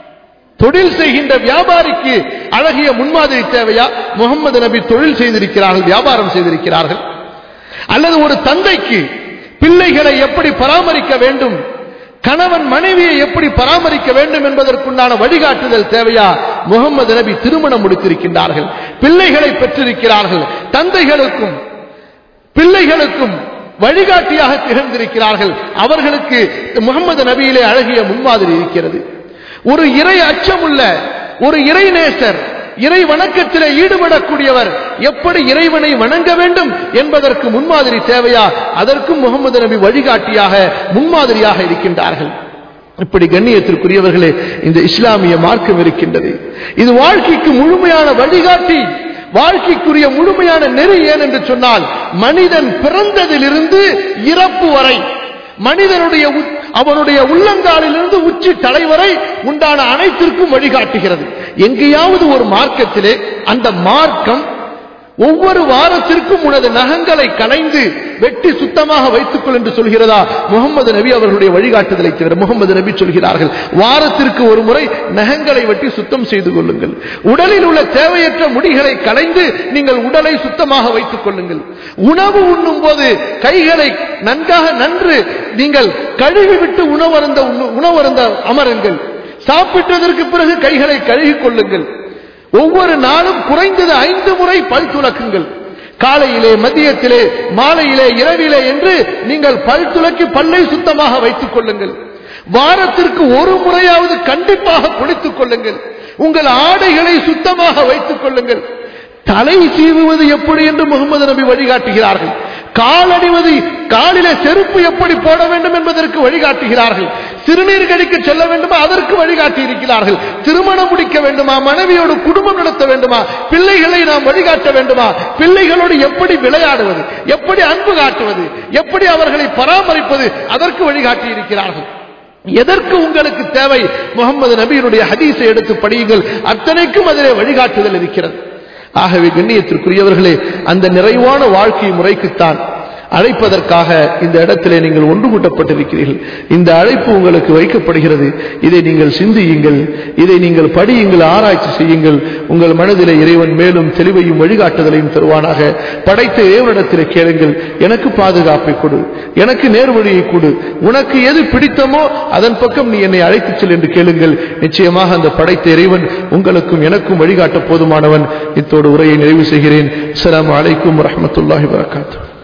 தொழில் செய்கின்ற வியாபாரிக்கு அழகிய முன்மாதிரி தேவையா முகமது நபி தொழில் செய்திருக்கிறார்கள் வியாபாரம் செய்திருக்கிறார்கள் அல்லது ஒரு தந்தைக்கு பிள்ளைகளை எப்படி பராமரிக்க வேண்டும் கணவன் மனைவியை எப்படி பராமரிக்க வேண்டும் என்பதற்குண்டான வழிகாட்டுதல் தேவையா முகமது நபி திருமணம் முடித்திருக்கின்றார்கள் பிள்ளைகளை பெற்றிருக்கிறார்கள் தந்தைகளுக்கும் பிள்ளைகளுக்கும் வழிகாட்டியாக திகழ்ந்திருக்கிறார்கள் அவர்களுக்கு முகமது நபியிலே அழகிய முன்மாதிரி இருக்கிறது ஒரு இறை அச்சமுள்ள ஒரு இறை நேசர் இறை வணக்கத்திலே ஈடுபடக்கூடியவர் எப்படி இறைவனை வணங்க வேண்டும் என்பதற்கு முன்மாதிரி தேவையா அதற்கும் முகமது நபி வழிகாட்டியாக முன்மாதிரியாக இருக்கின்றார்கள் இப்படி கண்ணியத்திற்குரியவர்களே இந்த இஸ்லாமிய மார்க்கம் இருக்கின்றது இது வாழ்க்கைக்கு முழுமையான வழிகாட்டி வாழ்க்கைக்குரிய முழுமையான நெறி ஏன் என்று சொன்னால் மனிதன் பிறந்ததிலிருந்து இறப்பு வரை மனிதனுடைய அவனுடைய உள்ளங்காலிலிருந்து உச்சி தலைவரை உண்டான அனைத்திற்கும் வழிகாட்டுகிறது எங்கேயாவது ஒரு மார்க்கத்திலே அந்த மார்க்கம் ஒவ்வொரு வாரத்திற்கும் உனது நகங்களை கலைந்து வெட்டி சுத்தமாக வைத்துக்கொள் என்று சொல்கிறதா முகமது நபி அவர்களுடைய வழிகாட்டுதலை தவிர முகமது நபி சொல்கிறார்கள் வாரத்திற்கு ஒரு முறை நகங்களை வெட்டி சுத்தம் செய்து கொள்ளுங்கள் உடலில் உள்ள தேவையற்ற முடிகளை கலைந்து நீங்கள் உடலை சுத்தமாக வைத்துக் கொள்ளுங்கள் உணவு உண்ணும் போது கைகளை நன்காக நன்று நீங்கள் கழுவி விட்டு உணவருந்த உணவருந்த அமருங்கள் சாப்பிட்டதற்கு பிறகு கைகளை கழுகிக் கொள்ளுங்கள் ஒவ்வொரு நாளும் குறைந்தது ஐந்து முறை பல் துலக்குங்கள் காலையிலே மதியத்திலே மாலையிலே இரவிலே என்று நீங்கள் பல் துலக்கி பல்லை சுத்தமாக வைத்துக் கொள்ளுங்கள் வாரத்திற்கு ஒரு முறையாவது கண்டிப்பாக குளித்துக் கொள்ளுங்கள் உங்கள் ஆடைகளை சுத்தமாக வைத்துக் கொள்ளுங்கள் தலை சீவுவது எப்படி என்று முகமது நபி வழிகாட்டுகிறார்கள் காலடிவது காலில செருப்பு எப்படி போட வேண்டும் என்பதற்கு வழிகாட்டுகிறார்கள் சிறுநீர் கடிக்க செல்ல வேண்டுமா அதற்கு வழிகாட்டி இருக்கிறார்கள் திருமணம் முடிக்க வேண்டுமா மனைவியோடு குடும்பம் நடத்த வேண்டுமா பிள்ளைகளை நாம் வழிகாட்ட வேண்டுமா பிள்ளைகளோடு எப்படி விளையாடுவது எப்படி அன்பு காட்டுவது எப்படி அவர்களை பராமரிப்பது அதற்கு வழிகாட்டி இருக்கிறார்கள் எதற்கு உங்களுக்கு தேவை முகமது நபியினுடைய ஹதீஸை எடுத்து படியுங்கள் அத்தனைக்கும் அதிலே வழிகாட்டுதல் இருக்கிறது ஆகவே கண்ணியத்திற்குரியவர்களே அந்த நிறைவான வாழ்க்கை முறைக்குத்தான் அழைப்பதற்காக இந்த இடத்திலே நீங்கள் ஒன்று கூட்டப்பட்டிருக்கிறீர்கள் இந்த அழைப்பு உங்களுக்கு வைக்கப்படுகிறது இதை நீங்கள் சிந்தியுங்கள் இதை நீங்கள் படியுங்கள் ஆராய்ச்சி செய்யுங்கள் உங்கள் மனதிலே இறைவன் மேலும் தெளிவையும் வழிகாட்டுதலையும் தருவானாக படைத்த இறைவனிடத்திலே கேளுங்கள் எனக்கு பாதுகாப்பை கொடு எனக்கு நேர்வழியை கொடு உனக்கு எது பிடித்தமோ அதன் பக்கம் நீ என்னை அழைத்துச் செல் என்று கேளுங்கள் நிச்சயமாக அந்த படைத்த இறைவன் உங்களுக்கும் எனக்கும் வழிகாட்ட போதுமானவன் இத்தோடு உரையை நிறைவு செய்கிறேன் அஸ்ஸலாமு அலைக்கும் வரஹ்மத்துல்லாஹி வரகாத்து